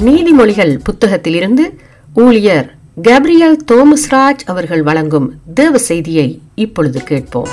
நீதிமொழிகள் புத்தகத்திலிருந்து ஊழியர் கேப்ரியல் தோமஸ்ராஜ் அவர்கள் வழங்கும் தேவ செய்தியை இப்பொழுது கேட்போம்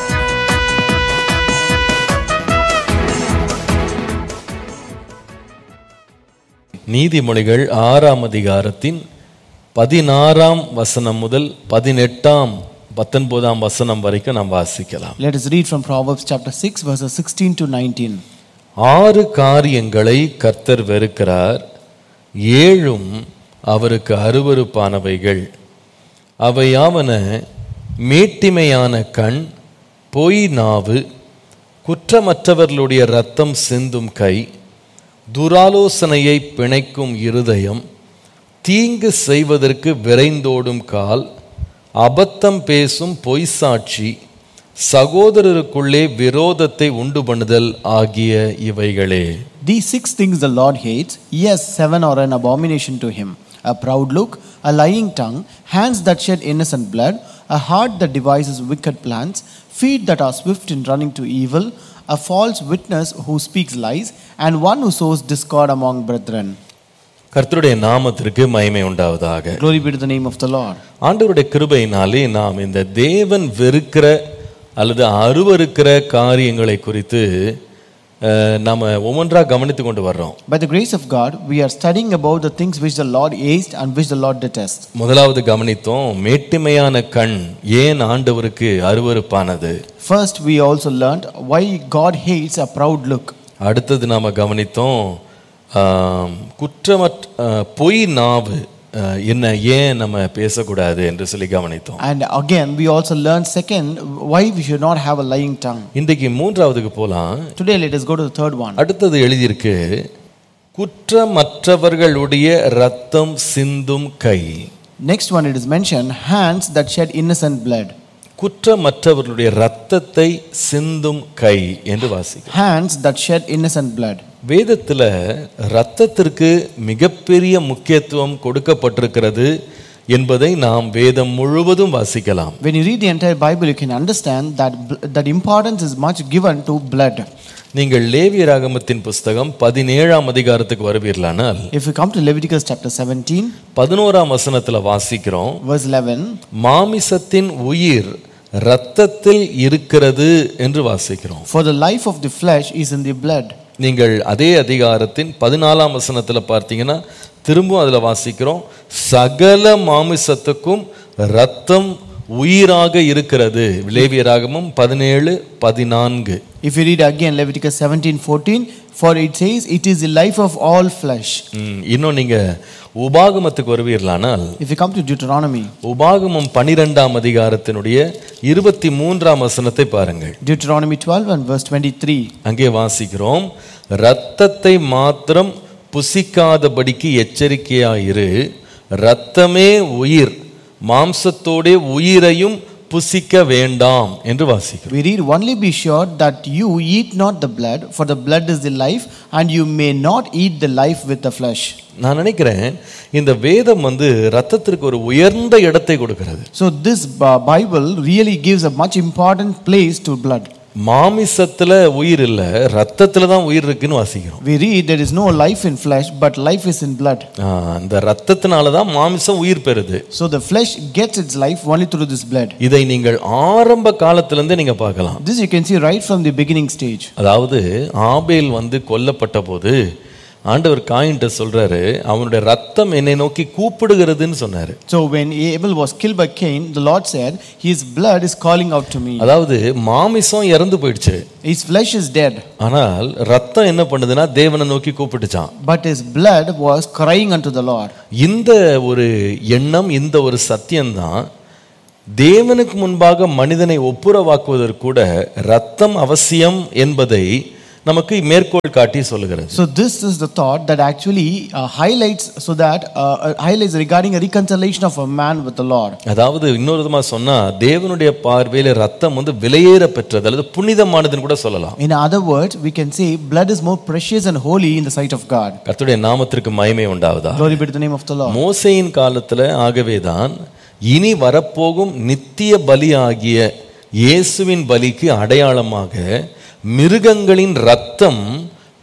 நீதிமொழிகள் ஆறாம் அதிகாரத்தின் பதினாறாம் வசனம் முதல் பதினெட்டாம் பத்தொன்பதாம் வசனம் வரைக்கும் நாம் வாசிக்கலாம் Let us read from Proverbs chapter 6, verses 16 to 19. ஆறு காரியங்களை கர்த்தர் வெறுக்கிறார் ஏழும் அவருக்கு அருவருப்பானவைகள் அவையாவன மேட்டிமையான கண் பொய் நாவு குற்றமற்றவர்களுடைய இரத்தம் சிந்தும் கை துராலோசனையை பிணைக்கும் இருதயம் தீங்கு செய்வதற்கு விரைந்தோடும் கால் அபத்தம் பேசும் பொய் சாட்சி சகோதரருக்குள்ளே விரோதத்தை உண்டு பண்ணுதல் ஆகிய இவைகளே These six things the Lord hates, yes, seven are an abomination to him a proud look, a lying tongue, hands that shed innocent blood, a heart that devises wicked plans, feet that are swift in running to evil, a false witness who speaks lies, and one who sows discord among brethren. கர்த்தருடைய நாமத்திற்கு மகிமை உண்டாவதாக Glory be to the name of the Lord. ஆண்டவருடைய கிருபையினாலே நாம் இந்த தேவன் வெறுக்கிற அல்லது அருவருக்கிற காரியங்களை குறித்து அஹ், நாம ஒவ்வொன்றா கவனித்து கொண்டு வர்றோம் By the grace of God, we are studying about the things which the Lord hates and which the Lord detests. முதலாவது கவனித்தோம் மேட்டிமையான கண் ஏன் ஆண்டவருக்கு அருவருப்பானது First, we also learned why God hates a proud look. அடுத்தது நாம கவனித்தோம் ஆம், குற்றமற்ற அஹ், பொய் நாவு அஹ், என்ன ஏன் நம்ம பேசக்கூடாது என்று சொல்லி கவனித்தோம் And again, we also learned second why we should not have a lying tongue. இன்றைக்கு மூன்றாவதுக்கு போலாம் Today, let us go to the third one. அடுத்தது எழுதியிருக்கு குற்றமற்றவர்களுடைய ரத்தம் சிந்தும் கை Next one, it is mentioned hands that shed innocent blood. குற்றமற்றவர்களுடைய ரத்தத்தை சிந்தும் கை என்று வாசிக்கும் Hands that shed innocent blood. வேதத்துல ரத்தத்திற்கு மிகப்பெரிய முக்கியத்துவம் கொடுக்கப்பட்டிருக்கிறது என்பதை நாம் வேதம் முழுவதும் வாசிக்கலாம் When you read the entire Bible, you can understand that bl- that importance is much given to blood. நீங்கள் லேவியராகமத்தின் புஸ்தகம் பதினேழாம் அதிகாரத்துக்கு வருவீர்களானால் If we come to Leviticus chapter 17, பதினோராம் வசனத்துல வாசிக்கிறோம் verse 11, மாமிசத்தின் உயிர் இரத்தத்தில் இருக்கிறது என்று வாசிக்கிறோம் for the life of the flesh is in the blood. நீங்கள் அதே அதிகாரத்தின் பதினாலாம் வசனத்துல பார்த்தீங்கன்னா திரும்பவும் அதுல வாசிக்கிறோம் சகல மாமிசத்துக்கும் இரத்தம் உயிராக இருக்கிறது லேவியராகமும் பதினேழு பதினான்கு If you read again Leviticus 17 14, for it says, It is the life of all flesh. ம், இன்னும் நீங்க உபாகமத்துக்கு வருவீர்களானால் If you come to Deuteronomy, உபாகமம் பனிரெண்டாம் அதிகாரத்தினுடைய இருபத்தி மூன்றாம் வசனத்தை பாருங்கள் Deuteronomy 12 and verse 23. அங்கே வாசிக்கிறோம் இரத்தத்தை மாத்திரம் புசிக்காதபடிக்கு எச்சரிக்கையாயிரு இரத்தமே உயிர் மாம்சத்தோடே உயிரையும் புசிக்க வேண்டாம் என்று வாசிக்கிறோம் We read, Only be sure that you eat not the blood, for the blood is the life, and you may not eat the life with the flesh. நான் நினைக்கிறேன் இந்த வேதம் வந்து ரத்தத்திற்கு ஒரு உயர்ந்த இடத்தை கொடுக்கிறது So, this uh, Bible really gives a much important place to blood. மாமிசத்துல உயிர் இல்ல ரத்தத்துல தான் உயிர் இருக்குன்னு வாசிக்கிறோம் We read, There is no life in flesh, but life is in blood. ஆ, அந்த ரத்தத்தினால தான் மாமிசம் உயிர் பெறுது So, the flesh gets its life only through this blood. இதை நீங்கள் ஆரம்ப காலத்திலிருந்தே நீங்க பார்க்கலாம் This you can see right from the beginning stage. அதாவது ஆபேல் வந்து கொல்லப்பட்ட போது ஆண்டவர் காயின்ட்ட சொல்றாரு அவனுடைய ரத்தம் என்னை நோக்கி கூப்பிடுகிறதுன்னு சொன்னாரு So when Abel was killed by Cain, the Lord said, His blood is calling out to me. அதாவது மாமிசம் இறந்து போயிடுச்சு His flesh is dead, ஆனால் ரத்தம் என்ன பண்ணுதுன்னா தேவனை நோக்கி கூப்பிட்டுச்சான் but his blood was crying unto the Lord. இந்த ஒரு எண்ணம் இந்த ஒரு சத்தியம்தான் தேவனுக்கு முன்பாக மனிதனை ஒப்புரவாக்குவதற்கு கூட ரத்தம் அவசியம் என்பதை நமக்கு மேற்கோள் காட்டி சொல்லுகிறது So this is the thought that actually uh, highlights so that uh, uh, highlights regarding a reconciliation of a man with the Lord. அதாவது இன்னொரு விதமா சொன்னா தேவனுடைய பார்வையில ரத்தம் வந்து விலையேற பெற்றது அல்லது புனிதமானதுன்னு கூட சொல்லலாம் In other words, we can say blood is more precious and holy in the sight of God. கர்த்தருடைய நாமத்திற்கு மகிமை உண்டாவதா Glory be to the name of the Lord. மோசையின் காலத்துல ஆகவேதான் இனி வரப்போகும் நித்திய பலி ஆகிய இயேசுவின் பலிக்கு அடையாளமாக மிருகங்களின் ரத்தம்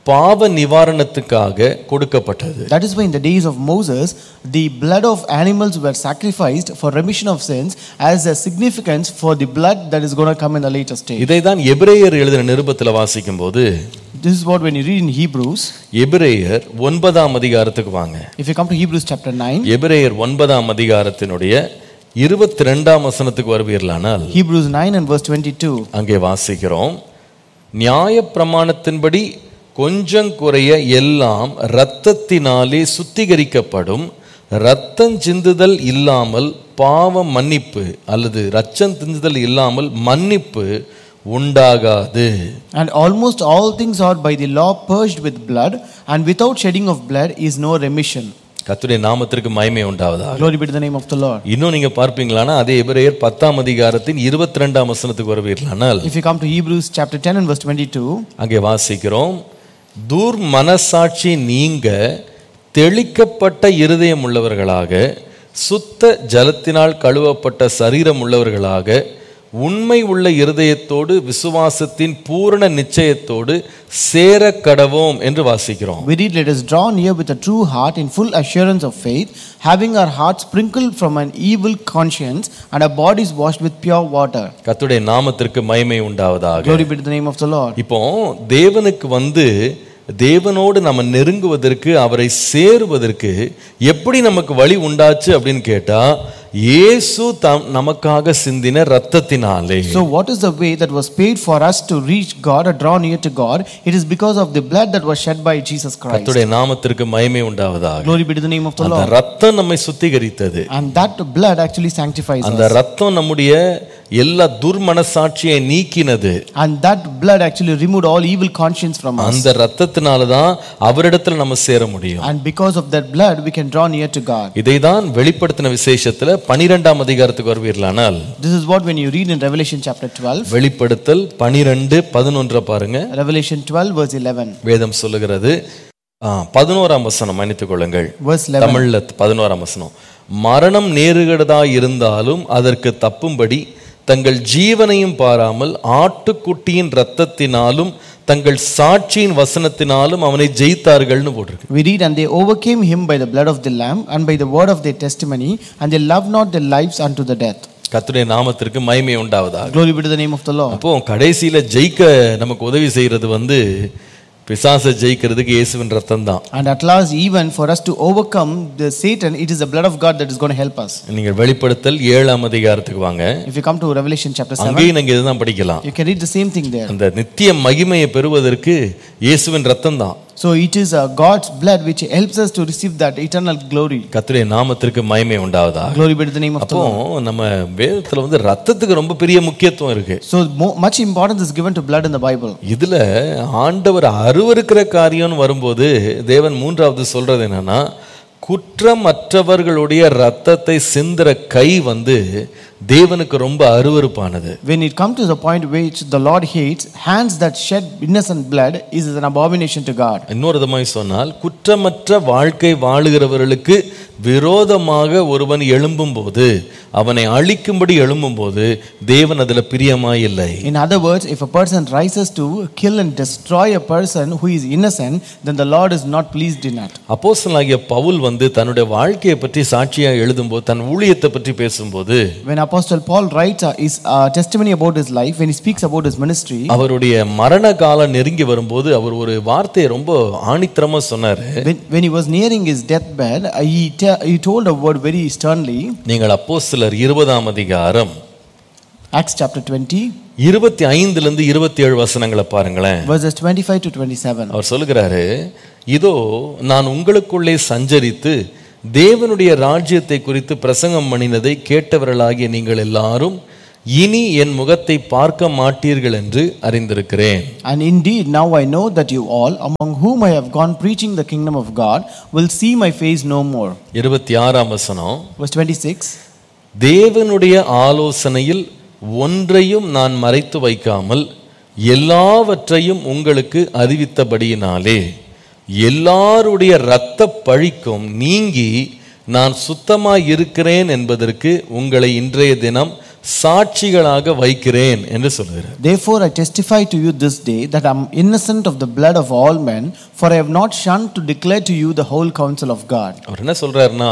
பாவ நிவாரணத்துக்காக கொடுக்கப்பட்டது That is why in the days of Moses, the blood of animals were sacrificed for remission of sins as a significance for the blood that is going to come in the later stage. இதை தான் எபிரேயர் எழுதின நிருபத்தில் வாசிக்கும் போது This is what when you read in Hebrews, எபிரேயர் ஒன்பதாம் அதிகாரத்துக்கு வாங்க if you come to Hebrews chapter 9, எபிரேயர் ஒன்பதாம் அதிகாரத்தினுடைய இருபத்தி ரெண்டாம் வசனத்துக்கு வருவீர்களானால் Hebrews 9 and verse 22. அங்கே வாசிக்கிறோம் நியாயப்பிரமாணத்தின்படி கொஞ்சம் குறைய எல்லாம் இரத்தத்தினாலே சுத்திகரிக்கப்படும் இரத்தம் சிந்துதல் இல்லாமல் பாவ மன்னிப்பு அல்லது ரத்தம் சிந்துதல் இல்லாமல் மன்னிப்பு உண்டாகாது And almost all things are by the law purged with blood, and without shedding of blood is no remission. கர்த்தருடைய நாமத்திற்கு மகிமை உண்டாவதா Glory be to the name of the Lord. இன்னும் நீங்க பார்ப்பீங்களானா அதே எபிரேயர் பத்தாம் அதிகாரத்தின் இருபத்தி ரெண்டாம் வசனத்துக்கு வருவீர்களானால் If you come to Hebrews chapter 10 and verse 22, அங்கே வாசிக்கிறோம் தூர் மனசாட்சி நீங்க தெளிக்கப்பட்ட இருதயம் உள்ளவர்களாக சுத்த ஜலத்தினால் கழுவப்பட்ட சரீரம் உள்ளவர்களாக உண்மை உள்ள இருதயத்தோடு விசுவாசத்தின் பூரண நிச்சயத்தோடு சேர கடவோம் என்று வாசிக்கிறோம் we read, Let us draw near with a true heart in full assurance of faith, having our hearts sprinkled from an evil conscience and our bodies washed with pure water. கர்த்தருடைய நாமத்திற்கு மகிமை உண்டாவதாக Glory be to the name of the Lord. இப்போ தேவனுக்கு வந்து தேவனோடு நம்ம நெருங்குவதற்கு அவரை சேருவதற்கு எப்படி நமக்கு வழி உண்டாச்சு அப்படின்னு கேட்டா இயேசு தம் நமக்காக சிந்தின ரத்தத்தினாலே So, what is the way that was paid for us to reach God or draw near to God? It is because of the blood that was shed by Jesus Christ. கர்த்தருடைய நாமத்திற்கு மகிமை உண்டாவதாக Glory be to the name of the அந்த Lord. ரத்தம் நம்மை சுத்திகரித்தது And that blood actually sanctifies அந்த us. ரத்தம் நம்முடைய எல்லா துர்மனசாட்சியை நீக்கினது And that blood actually removed all evil conscience from us. அந்த ரத்தத்தினால தான் அவரிடத்துல நம்ம சேர முடியும் And because of that blood, we can draw near to God. இதைதான் வெளிப்படுத்தின விசேஷத்துல பனிரெண்டாம் அதிகாரத்துக்கு வருவீர்களானால் This is what when you read in Revelation chapter 12, வெளிப்படுத்தல் பனிரெண்டு பதினொன்றை பாருங்க Revelation 12, verse 11, வேதம் சொல்லுகிறது ஆ, பதினோராம் வசனம் மன்னித்துக் கொள்ளுங்கள் verse 11. தமிழ்ல பதினோராம் வசனம் மரணம் நேருகிறதா இருந்தாலும் அதற்கு தப்பும்படி தங்கள் ஜீவனையும் பாராமல் ஆட்டுக்குட்டியின் இரத்தத்தினாலும் தங்கள் சாட்சியின் வசனத்தினாலும் அவனை ஜெயித்தார்கள்னு போட்டிருக்கு We read, And they overcame him by the blood of the Lamb and by the word of their testimony, and they loved not their lives unto the death. கர்த்தருடைய நாமத்திற்கு மகிமை உண்டாவதாக Glory be to the name of the Lord. அப்போ கடைசியில ஜெயிக்க நமக்கு உதவி செய்யறது வந்து பிசாசை ஜெயிக்கிறதுக்கு இயேசுவின் ரத்தம் தான் And at last, even for us to overcome the Satan, it is the blood of God that is going to help us. நீங்கள் வெளிப்படுத்தல் ஏழாம் அதிகாரத்துக்கு வாங்க If you come to Revelation chapter 7, அங்கேயும் நீங்க இதுதான் படிக்கலாம் you can read the same thing there. அந்த நித்திய மகிமையை பெறுவதற்கு இயேசுவின் ரத்தம் தான் So it is uh, God's blood which helps us to receive that eternal glory. கர்த்தருடைய நாமத்திற்கு மகிமை உண்டாவதா Glory be to the name of the அப்போ Lord. நம்ம வேதத்துல வந்து ரத்தத்துக்கு ரொம்ப பெரிய முக்கியத்துவம் இருக்கு So mo- much importance is given to blood in the Bible. இதுல ஆண்டவர் அருவருக்கிற காரியம்னு வரும்போது தேவன் மூன்றாவது சொல்றது என்னன்னா குற்றமற்றவர்களுடைய ரத்தத்தை சிந்துற கை வந்து தேவனுக்கு ரொம்ப அருவருப்பானது When it comes to the point which the Lord hates, hands that shed innocent blood is an abomination to God. இன்னொரு விதமாய் சொன்னால் குற்றமற்ற வாழ்க்கை வாழுகிறவர்களுக்கு விரோதமாக ஒருவன் எழும்பும்போது அவனை அழிக்கும்படி எழும்பும்போது தேவன் அதுல பிரியமாய் இல்லை In other words, if a person rises to kill and destroy a person who is innocent, then the Lord is not pleased in that. அப்போஸ்தலனாகிய பவுல் வந்து தன்னுடைய வாழ்க்கையை பற்றி சாட்சியா எழுதும்போது தன் ஊழியத்தை பற்றி பேசும்போது When Apostle Paul writes uh, his uh, testimony about his life, when he speaks about his ministry, அவருடைய மரண காலம் நெருங்கி வரும்போது அவர் ஒரு வார்த்தையை ரொம்ப ஆணித்தரமா சொன்னாரு when, when he was nearing his deathbed, uh, he, te- he told a word very sternly. நீங்கள் அப்போஸ்தலர் இருபதாம் அதிகாரம் Acts chapter 20, இருபத்தி ஐந்துல இருந்து இருபத்தி ஏழு வசனங்களை பாருங்களேன் verses 25 to 27. அவர் சொல்லுகிறாரு இதோ நான் உங்களுக்குள்ளே சஞ்சரித்து தேவனுடைய ராஜ்யத்தை குறித்து பிரசங்கம் பண்ணினதை கேட்டவர்களாகிய நீங்கள் எல்லாரும் இனி என் முகத்தை பார்க்க மாட்டீர்கள் என்று அறிந்திருக்கிறேன் And indeed, now I know that you all, among whom I have gone preaching the kingdom of God, will see my face no more. இருபத்தி ஆறாம் வசனம் Verse 26. தேவனுடைய ஆலோசனையில் ஒன்றையும் நான் மறைத்து வைக்காமல் எல்லாவற்றையும் உங்களுக்கு அறிவித்தபடியினாலே எல்லாருடைய இரத்த பழிக்கும் நீங்கி நான் சுத்தமாய் இருக்கிறேன் என்பதற்கு உங்களை இன்றைய தினம் சாட்சிகளாக வைக்கிறேன் என்று சொல்கிறார் Therefore, I testify to you this day that I am innocent of the blood of all men, for I have not shunned to declare to you the whole counsel of God. அவர் என்ன சொல்றாருன்னா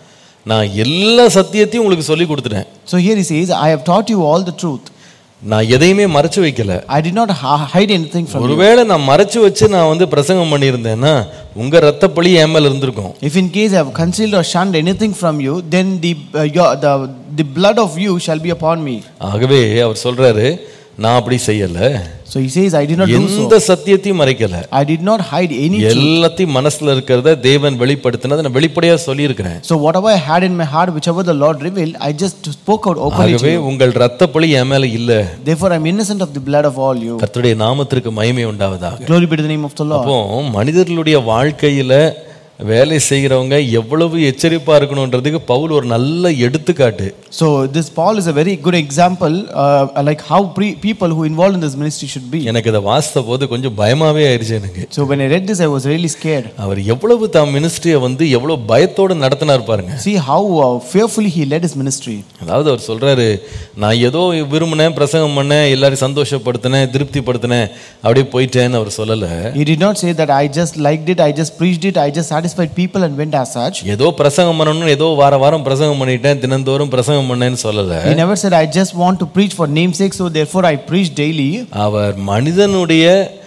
நான் எல்லா சத்தியத்தையும் உங்களுக்கு சொல்லி கொடுத்துட்டேன் So here he says, I have taught you all the truth. நான் எதையுமே மறைச்சு வைக்கல I did not hi- hide anything from you. ஒருவேளை நான் மறைச்சு வச்சு நான் வந்து பிரசங்கம் பண்ணியிருந்தேன்னா உங்க ரத்த பழி என் மேல இருந்திருக்கும் If in case I have concealed or shunned anything from you, then the, uh, your, the, the blood of you shall be upon me. ஆகவே அவர் சொல்றாரு நான் அப்படி செய்யல So he says, I did not do எந்த so. சத்தியத்தையும் மறைக்கல I did not hide any truth. எல்லாத்தையும் மனசுல இருக்கிறத தேவன் வெளிப்படுத்தினதை நான் வெளிப்படையா சொல்லியிருக்கிறேன் So whatever I had in my heart, whichever the Lord revealed, I just spoke out openly to ஆகவே you. உங்கள் ரத்த பழி என் மேல இல்ல Therefore, I'm innocent of the blood of all you. கர்த்தருடைய நாமத்திற்கு மகிமை உண்டாவதாக Glory be to the name of the Lord. அப்போ மனிதர்களுடைய வாழ்க்கையில வேலை செய்கிறவங்க எவ்வளவு எச்சரிப்பா இருக்கணுன்றதுக்கு பவுல் ஒரு நல்ல எடுத்துக்காட்டு So this Paul is a very good example, uh, like how pre- people who involved in this ministry should be. எனக்கு இதை வாசித்த போது கொஞ்சம் பயமாவே ஆயிடுச்சு எனக்கு So when I read this, I was really scared. அவர் எவ்வளவு தாம் மினிஸ்ட்ரியை வந்து எவ்வளவு பயத்தோட நடத்தினார் பாருங்க See how uh, fearfully he led his ministry. அதாவது அவர் சொல்றாரு நான் ஏதோ விரும்பினேன் பிரசங்கம் பண்ணேன் எல்லாரையும் சந்தோஷப்படுத்தினேன் திருப்திப்படுத்தினேன் அப்படியே போயிட்டேன்னு அவர் சொல்லல He did not say that I just liked it, I just preached it, I just satisfied people and went as such. ஏதோ பிரசங்கம் பண்ணணும்னு ஏதோ வார வாரம் பிரசங்கம் பண்ணிட்டேன் தினந்தோறும் பிரசங்கம் பண்ணேன்னு சொல்லல He never said, I just want to preach for namesake, so therefore I preach daily. அவர் மனிதனுடைய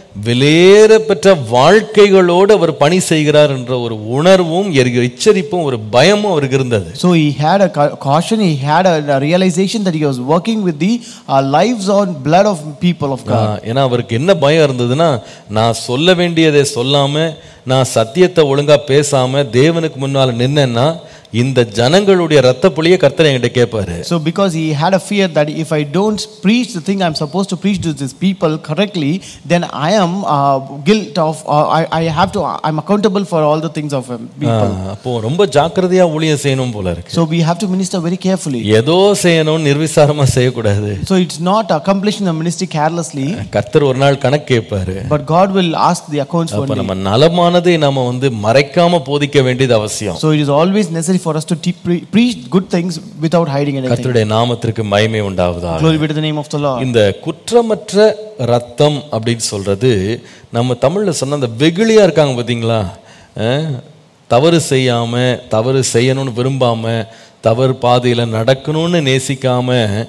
விலையேற பெற்ற வாழ்க்கைகளோடு அவர் பணி செய்கிறார் என்ற ஒரு உணர்வும் எரி- எச்சரிப்பும் ஒரு பயமும் அவருக்கு இருந்தது So he had a ca- caution, he had a, a realization that he was working with the uh, lives on blood of people of God. ஆ, ஏன்னா அவருக்கு என்ன பயம் இருந்ததுன்னா நான் சொல்ல வேண்டியதை சொல்லாம நான் சத்தியத்தை ஒழுங்கா பேசாம தேவனுக்கு முன்னால நின்னேன்னா இந்த ஜனங்களுடைய ரத்த புளிய கர்த்தர் என்கிட்ட கேட்பாரு So because he had a fear that if I don't preach the thing I'm supposed to preach to these people correctly, then I am uh, guilt of, uh, I, I have to, I'm accountable for all the things of um, ah, people. அப்போ ரொம்ப ஜாக்கிரதையா ஊழியம் செய்யணும் போல இருக்கு So we have to minister very carefully. ஏதோ செய்யணும் நிர்விசாரமா செய்யக்கூடாது So it's not accomplishing the ministry carelessly, கர்த்தர் ஒரு நாள் கணக்கு கேட்பாரு but God will ask the accounts one அப்ப day. நம்ம நலமானதை நாம வந்து மறைக்காம போதிக்க வேண்டியது அவசியம் So it is always necessary for us to te- pre- preach good things without hiding anything. கர்த்தருடைய நாமத்திற்கு மகிமை உண்டாவதா Glory be to the name of the Lord. இந்த குற்றமற்ற ரத்தம் அப்படின்னு சொல்றது நம்ம தமிழ்ல சொன்ன அந்த வெகுளியா இருக்காங்க பாத்தீங்களா அஹ், தவறு செய்யாம தவறு செய்யணும்னு விரும்பாம தவறு பாதையில நடக்கணும்னு நேசிக்காம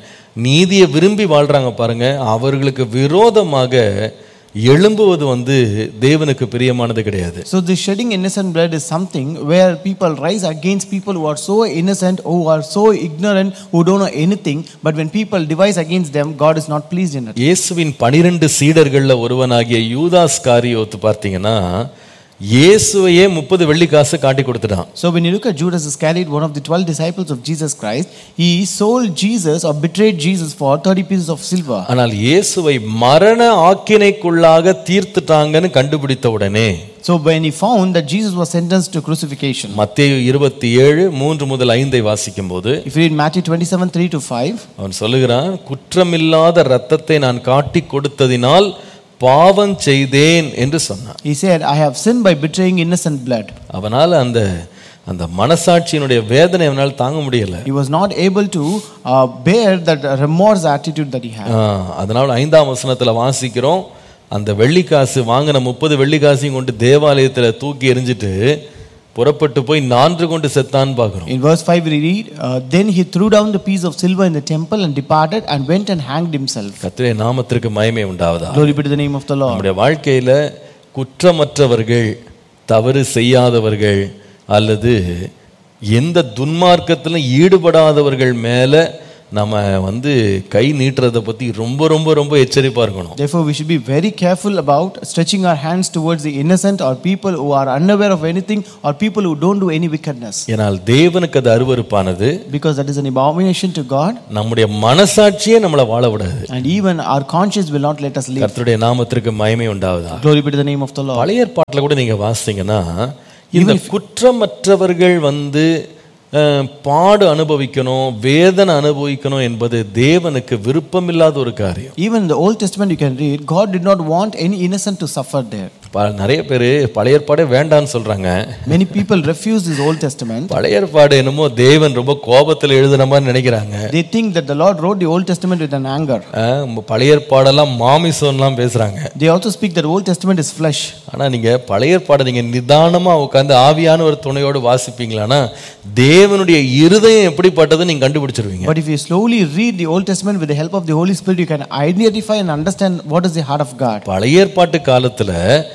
நீதியை விரும்பி வாழ்றாங்க பாருங்க அவர்களுக்கு விரோதமாக எழும்புவது வந்து தேவனுக்கு பிரியமானது கிடையாது So the shedding innocent blood is something where people rise against people who are so innocent, who are so ignorant, who don't know anything. But when people devise against them, God is not pleased in it. இயேசுவின் பனிரெண்டு சீடர்கள்ல ஒருவனாகிய யூதாஸ் காரியோத்து பார்த்தீங்கன்னா இயேசுவையே முப்பது வெள்ளி காசு காட்டி கொடுத்துட்டான் So when you look at Judas Iscariot, one of the twelve disciples of Jesus Christ, he sold Jesus or betrayed Jesus for 30 pieces of silver. ஆனால் இயேசுவை மரண ஆக்கினைக்குள்ளாக தீர்த்துட்டாங்கன்னு கண்டுபிடித்த உடனே So when he found that Jesus was sentenced to crucifixion, மத்தேயு இருபத்தி ஏழு மூன்று முதல் ஐந்தை வாசிக்கும் போது if you read Matthew 27 3 to 5, அவன் சொல்லுகிறான் குற்றமில்லாத இரத்தத்தை நான் காட்டி கொடுத்ததினால் பாவம் செய்தேன் என்று சொன்னான் he said, I have sinned by betraying innocent blood. அவனால் அந்த அந்த மனசாட்சியினுடைய வேதனை அவனால் தாங்க முடியல He was not able to uh, bear that remorse attitude that he had. ஆ, அதனால ஐந்தாம் வசனத்துல வாசிக்கிறோம் அந்த வெள்ளிக்காசு வாங்கின முப்பது வெள்ளிக்காசையும் கொண்டு தேவாலயத்துல தூக்கி எறிஞ்சிட்டு புறப்பட்டு போய் நான்கு கொண்டு செத்தான்னு பார்க்கிறோம் In verse 5, we read, uh, Then he threw down the piece of silver in the temple and departed and went and hanged himself. கர்த்தருடைய நாமத்திற்கு மகிமை உண்டாவதா Glory be to the name of the Lord. நம்முடைய வாழ்க்கையில குற்றமற்றவர்கள் தவறு செய்யாதவர்கள் அல்லது எந்த துன்மார்க்கத்திலும் ஈடுபடாதவர்கள் மேல நம்ம வந்து கை நீட்டுறதை பத்தி ரொம்ப ரொம்ப ரொம்ப எச்சரிப்பா இருக்கணும் Therefore, we should be very careful about stretching our hands towards the innocent or people who are unaware of anything or people who don't do any wickedness. ஏனால் தேவனுக்கு அது அருவருப்பானது Because that is an abomination to God, நம்முடைய மனசாட்சியே நம்மளை வாழ விடாது and even our conscience will not let us live. கர்த்தருடைய நாமத்திற்கு மகிமை உண்டாவதா Glory be to the name of the Lord. பழைய ஏற்பாட்டில் கூட நீங்க வாசித்தீங்கன்னா இந்த குற்றமற்றவர்கள் வந்து அஹ், பாடு அனுபவிக்கணும் வேதனை அனுபவிக்கணும் என்பது தேவனுக்கு விருப்பமில்லாத ஒரு காரியம் Even in the Old Testament, you can read, God did not want any innocent to suffer there. ப- நிறைய பேர் பழைய ஏற்பாடே வேண்டான்னு சொல்றாங்க Many people refuse this Old Testament. பழைய ஏற்பாடு என்னமோ தேவன் ரொம்ப கோபத்தில் எழுதுன மாதிரி நினைக்கிறாங்க They think that the Lord wrote the Old Testament with an anger. அஹ், பழைய ஏற்பாடெல்லாம் மாமிசம்லாம் பேசுறாங்க They also speak that Old Testament is flesh. ஆனா நீங்க பழைய ஏற்பாடை நீங்க நிதானமா உட்காந்து ஆவியான ஒரு துணையோடு வாசிப்பீங்களான்னா தேவனுடைய இருதயம் எப்படிப்பட்டது நீங்க கண்டுபிடிச்சிருவீங்க But if you slowly read the Old Testament with the help of the Holy Spirit, you can identify and understand what is the heart of God. பழைய ஏற்பாட்டு காலத்துல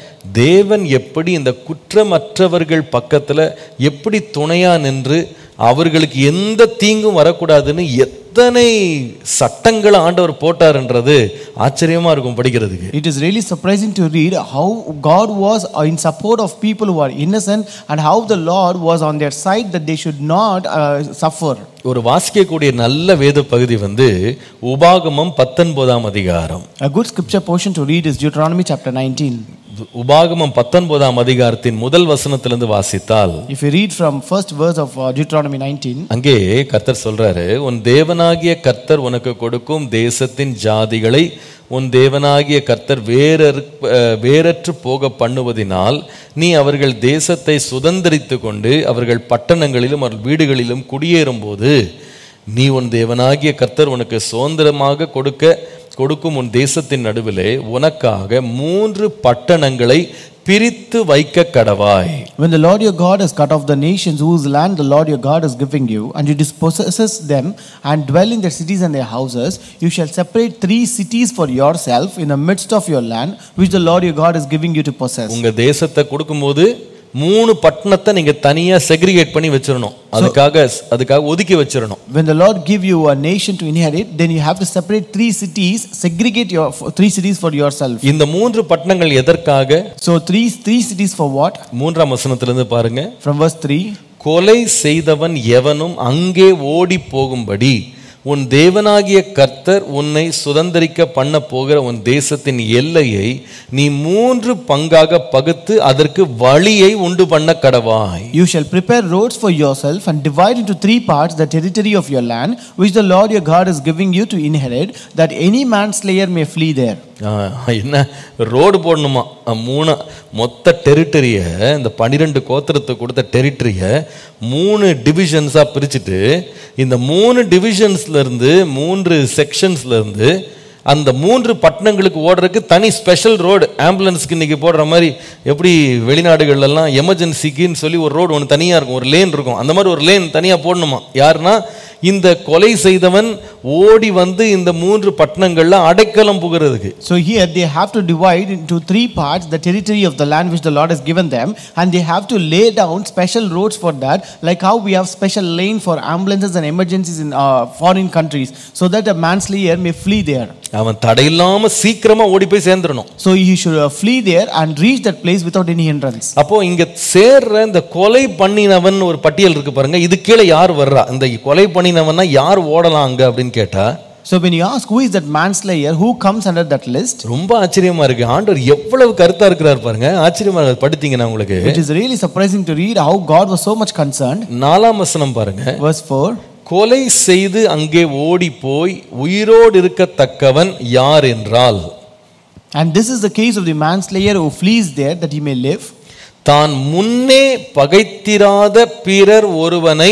தேவன் எப்படி இந்த குற்றமற்றவர்கள் பக்கத்துல எப்படி துணையா நின்று அவர்களுக்கு எந்த தீங்கும் வரக்கூடாதுன்னு எத்தனை சட்டங்களை ஆண்டவர் போட்டாருன்றது ஆச்சரியமா இருக்கும் படிக்கிறதுக்கு It is really surprising to read how God was in support of people who are innocent and how the Lord was on their side that they should not uh, suffer. ஒரு வாசிக்கக்கூடிய நல்ல வேத பகுதி வந்து உபாகமம் பத்தொன்பதாம் அதிகாரம் A good scripture portion to read is Deuteronomy chapter 19. உபாகமம் பத்தொன்பதாம் அதிகாரத்தின் முதல் வசனத்திலிருந்து வாசித்தால் If you read from first verse of uh, Deuteronomy 19, அங்கே கர்த்தர் சொல்றாரு உன் தேவனாகிய கர்த்தர் உனக்கு கொடுக்கும் தேசத்தின் ஜாதிகளை உன் தேவனாகிய கர்த்தர் வேறறு அஹ், வேறற்று போக பண்ணுவதினால் நீ அவர்கள் தேசத்தை சுதந்தரித்து கொண்டு அவர்கள் பட்டணங்களிலும் அவர்கள் வீடுகளிலும் குடியேறும்போது நீ உன் தேவனாகிய கர்த்தர் உனக்கு சுதந்திரமாக கொடுக்க கொடுக்கும் உன் தேசத்தின் நடுவிலே உனக்காக மூன்று பட்டணங்களை பிரித்து வைக்க கடவாய் when the Lord your God has cut off the nations whose land the Lord your God is giving you, and you dispossess them and dwell in their cities and their houses, you shall separate three cities for yourself in the midst of your land, which the Lord your God is giving you to possess. உங்க தேசத்தை கொடுக்கும்போது மூணு பட்டணத்தை நீங்க தனியா segregate பண்ணி வச்சிரணும் அதுக்காக அதுக்காக ஒதுக்கி வச்சிரணும் When the Lord give you a nation to inherit, then you have to separate three cities, segregate your three cities for yourself. இந்த மூன்று பட்டணங்கள் எதற்காக So three three cities for what? மூன்றாம் வசனத்திலிருந்து பாருங்க From verse 3. கொலை செய்தவன் எவனும் அங்கே ஓடி போகும்படி உன் தேவனாகிய கர்த்தர் உன்னை சுதந்தரிக்க பண்ண போகிற உன் தேசத்தின் எல்லையை நீ மூன்று பங்காக பகுத்து அதற்கு வழியை உண்டு பண்ண கடவாய் You shall prepare roads for yourself and divide into three parts the territory of your land, which the Lord your God is giving you to inherit, that any manslayer may flee there. ஆ, என்ன road போடணுமா ஆ, மூணு மொத்த டெரிட்டரியை இந்த பன்னிரெண்டு கோத்திரத்தை கொடுத்த டெரிட்டரியை மூணு டிவிஷன்ஸாக பிரிச்சுட்டு இந்த மூணு டிவிஷன்ஸ்ல இருந்து மூன்று செக்ஷன்ஸ்ல இருந்து அந்த மூன்று பட்டணங்களுக்கு ஓடுறதுக்கு தனி ஸ்பெஷல் ரோடு ஆம்புலன்ஸ்க்கு இன்னைக்கு போடுற மாதிரி எப்படி வெளிநாடுகள்லாம் எமர்ஜென்சிக்குன்னு சொல்லி ஒரு ரோடு ஒன்று தனியாக இருக்கும் ஒரு லேன் இருக்கும் அந்த மாதிரி ஒரு லேன் தனியாக போடணுமா யாருன்னா இந்த கொலை செய்தவன் ஓடி வந்து இந்த மூன்று பட்டணங்கள்ல அடைக்கலம் புகிறதுக்கு So here they have to divide into three parts the territory of the land which the Lord has given them, and they have to lay down special roads for that, like how we have special lane for ambulances and emergencies in uh, foreign countries, so that a manslayer may flee there. அவன் தடையில்லாம சீக்கிரமா ஓடி போய் சேர்ந்துடணும் So he should uh, flee there and reach that place without any hindrance. அப்போ இங்க சேர்ற இந்த கொலை பண்ணினவன் ஒரு பட்டியல் இருக்கு பாருங்க இது கீழே யார் வர்றா இந்த கொலை பண்ணினவன்னா யார் ஓடலாம் அங்க அப்படின்னு கேட்டா So when you ask who is that manslayer, who comes under that list, ரொம்ப ஆச்சரியமா இருக்கு ஆண்டவர் எவ்வளவு கருத்தா இருக்கிறார் பாருங்க ஆச்சரியமா இருக்கு படித்தீங்கன்னா உங்களுக்கு it is really surprising to read how God was so much concerned. நாலாம் வசனம் பாருங்க Verse 4 கொலை செய்து அங்கே ஓடி போய் உயிரோடு இருக்கத்தக்கவன் யார் என்றால் And this is the case of the manslayer who flees there that he may live. தான் முன்னே பகைத்திராத பிறர் ஒருவனை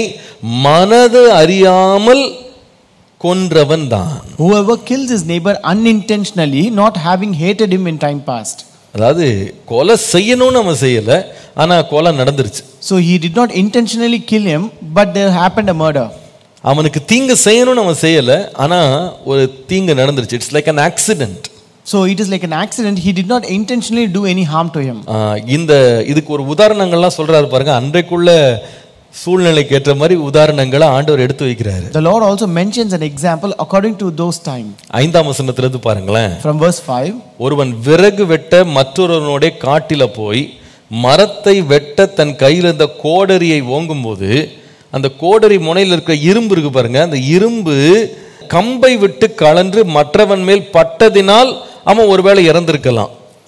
மனது அறியாமல் கொன்றவன் தான் Whoever kills his neighbor unintentionally, not having hated him in time past. அதாவது கொலை செய்யணும்னு அவன் செய்யல ஆனா கொலை நடந்துருச்சு So he did not intentionally kill him, but there happened a murder. அவனுக்கு தீங்கு செய்யணும்னு அவன் செய்யல ஆனா ஒரு தீங்கு நடந்துருச்சு it's like an accident So it is like an accident. He did not intentionally do any harm to him. இந்த இதுக்கு ஒரு உதாரணங்கள்லாம் சொல்றாரு பாருங்க அன்றைக்குள்ள சூழ்நிலைக்கு ஏற்ற மாதிரி உதாரணங்களை ஆண்டவர் எடுத்து வைக்கிறாரு The Lord also mentions an example according to those time. ஐந்தாம் வசனத்திலிருந்து பாருங்களேன் From verse 5 ஒருவன் விறகு வெட்ட மற்றொருவனுடைய காட்டில போய் மரத்தை வெட்ட தன் கையில் இருந்த கோடரியை ஓங்கும்போது அந்த கோடரி முனையில் இருக்கிற இரும்பு இருக்கு பாருங்க அந்த இரும்பு கம்பை விட்டு கலன்று மற்றவன் மேல் பட்டதினால் அவன் ஒருவேளை இறந்திருக்கலாம்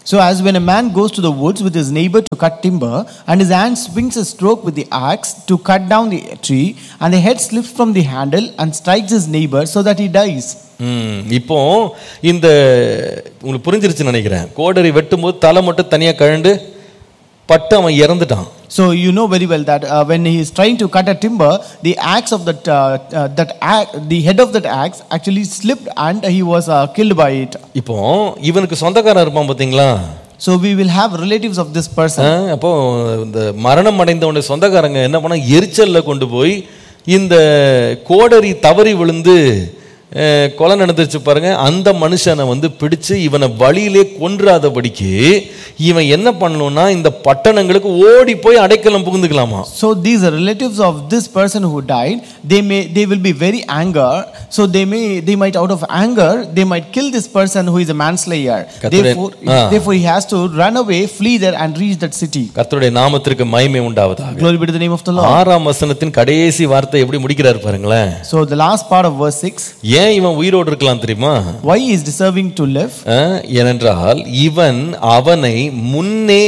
So, as when a man goes to the woods with his neighbor to cut timber, and his hand swings a stroke with the axe to cut down the tree, and the head slips from the handle and strikes his neighbor so that he dies. ம், இப்போ இந்த உங்களுக்கு புரிஞ்சிருச்சுன்னு நினைக்கிறேன் கோடரி வெட்டும்போது தலை மட்டும் தனியா கழண்டு பட்டு அவன் இறந்துட்டான் So you know very well that uh, when he is trying to cut a timber, the axe of that uh, uh, that axe, the head of that axe actually slipped and he was uh, killed by it. இப்போ இவனுக்கு சொந்தக்காரன் இருப்பான் பாத்தீங்களா So we will have relatives of this person. ஆ, அப்போ இந்த மரணம் அடைந்தவனுடைய சொந்தக்காரங்க என்ன பண்ண எரிச்சல்ல கொண்டு போய் இந்த கோடரி தவறி விழுந்து அஹ், கொலை நடந்துருச்சு பாருங்க அந்த மனுஷனை வந்து பிடிச்சு இவனை வழியிலே கொன்றாதபடிக்கு இவன் என்ன பண்ணணும்னா இந்த பட்டணங்களுக்கு ஓடி போய் அடைக்கலம் புகுந்துக்கலாமா So these are relatives of this person who died. They may they will be very anger. So they may they might out of anger they might kill this person who is a manslayer. கர்த்தருடைய- Therefore, ah. therefore he has to run away, flee there, and reach that city. கர்த்தருடைய நாமத்திற்கு மகிமை உண்டாவதாக Glory be to the name of the Lord. ஆறாம் வசனத்தின் கடைசி வார்த்தை எப்படி முடிக்கிறார் பாருங்களேன் So the last part of verse six. ஏன் இவன் உயிரோடு இருக்கலாம் தெரியுமா Why he is deserving to live? அஹ், ஏனென்றால் இவன் அவனை முன்னே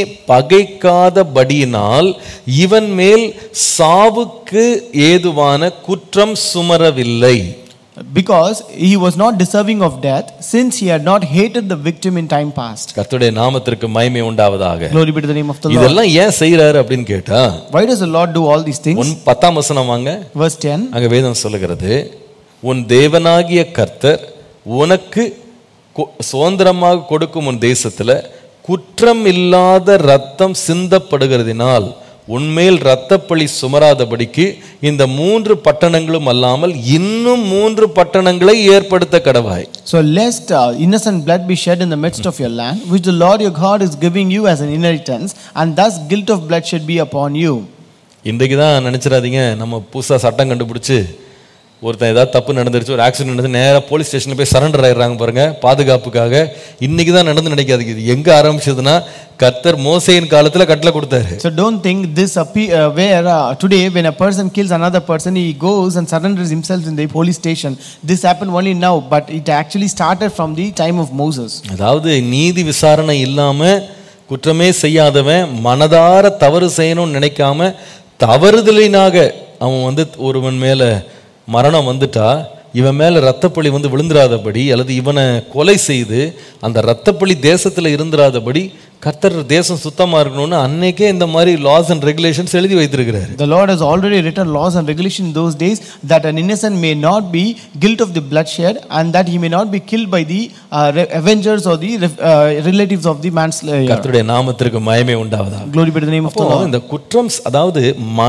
பகைக்காதபடியினால் இவன் மேல் சாவுக்கு ஏதுவான குற்றம் சுமரவில்லை Because he was not deserving of death, since he had not hated the victim in time past. கர்த்தருடைய நாமத்திற்கு மகிமை உண்டாவதாக Glory be to the name of the Lord. இதெல்லாம் ஏன் செய்யறாரு அப்படின்னு கேட்டா Why does the Lord do all these things? உன் பத்தாம் வசனம் வாங்க Verse 10 அங்க வேதம் சொல்லுகிறது உன் தேவனாகிய கர்த்தர் உனக்கு கொ- சுதந்திரமாக கொடுக்கும் உன் தேசத்துல குற்றம் இல்லாத ரத்தம் சிந்தப்படுகிறதினால் உன்மேல் இரத்தப்பழி சுமராதபடிக்கு இந்த மூன்று பட்டணங்களும் அல்லாமல் இன்னும் மூன்று பட்டணங்களை ஏற்படுத்த கடவாய் So, lest uh, innocent blood be shed in the midst of your land, which the Lord your God is giving you as an inheritance, and thus guilt of blood should be upon you. இன்றைக்கு தான் நினச்சிடாதீங்க நம்ம புதுசாக சட்டம் கண்டுபிடிச்சு ஒருத்தன் ஏதாவது தப்பு நடந்துருச்சு ஒரு ஆக்சிடென்ட் நடந்து நேராக போலீஸ் ஸ்டேஷனில் போய் சரண்டர் ஆயிடுறாங்க பாருங்க பாதுகாப்புக்காக இன்னைக்கு தான் நடந்து நினைக்காதீங்க இது எங்கே ஆரம்பிச்சதுன்னா கர்த்தர் மோசையின் காலத்தில் கட்டளை கொடுத்தாரு So, don't think this appear, uh, where uh, today when a person kills another person, he goes and surrenders himself in the police station. This happened only now, but it actually started from the time of Moses. அதாவது நீதி விசாரணை இல்லாம குற்றமே செய்யாதவன் மனதார தவறு செய்யணும்னு நினைக்காம தவறுதலினாக அவன் வந்து ஒருவன் மேல மரணம் வந்துட்டா இவன் மேல ரத்தப்பழி வந்து விழுந்துராதபடி அல்லது இவனை கொலை செய்து அந்த ரத்தப்பழி தேசத்துல இருந்துராதபடி கர்த்தர் தேசம் சுத்தமா இருக்கணும்னு அன்னைக்கே இந்த மாதிரி லாஸ் அண்ட் ரெகுலேஷன்ஸ் எழுதி வைத்திருக்கிறாரு The Lord has already written laws and regulations in those days that an innocent may not be guilt of the bloodshed and that he may not be killed by the uh, re- avengers or the re- uh, relatives of the manslayer. கர்த்தருடைய நாமத்திற்கு மயமே உண்டாவதா Glory be to the name of the அப்போ Lord. இந்த குற்றம் ஸ்- அதாவது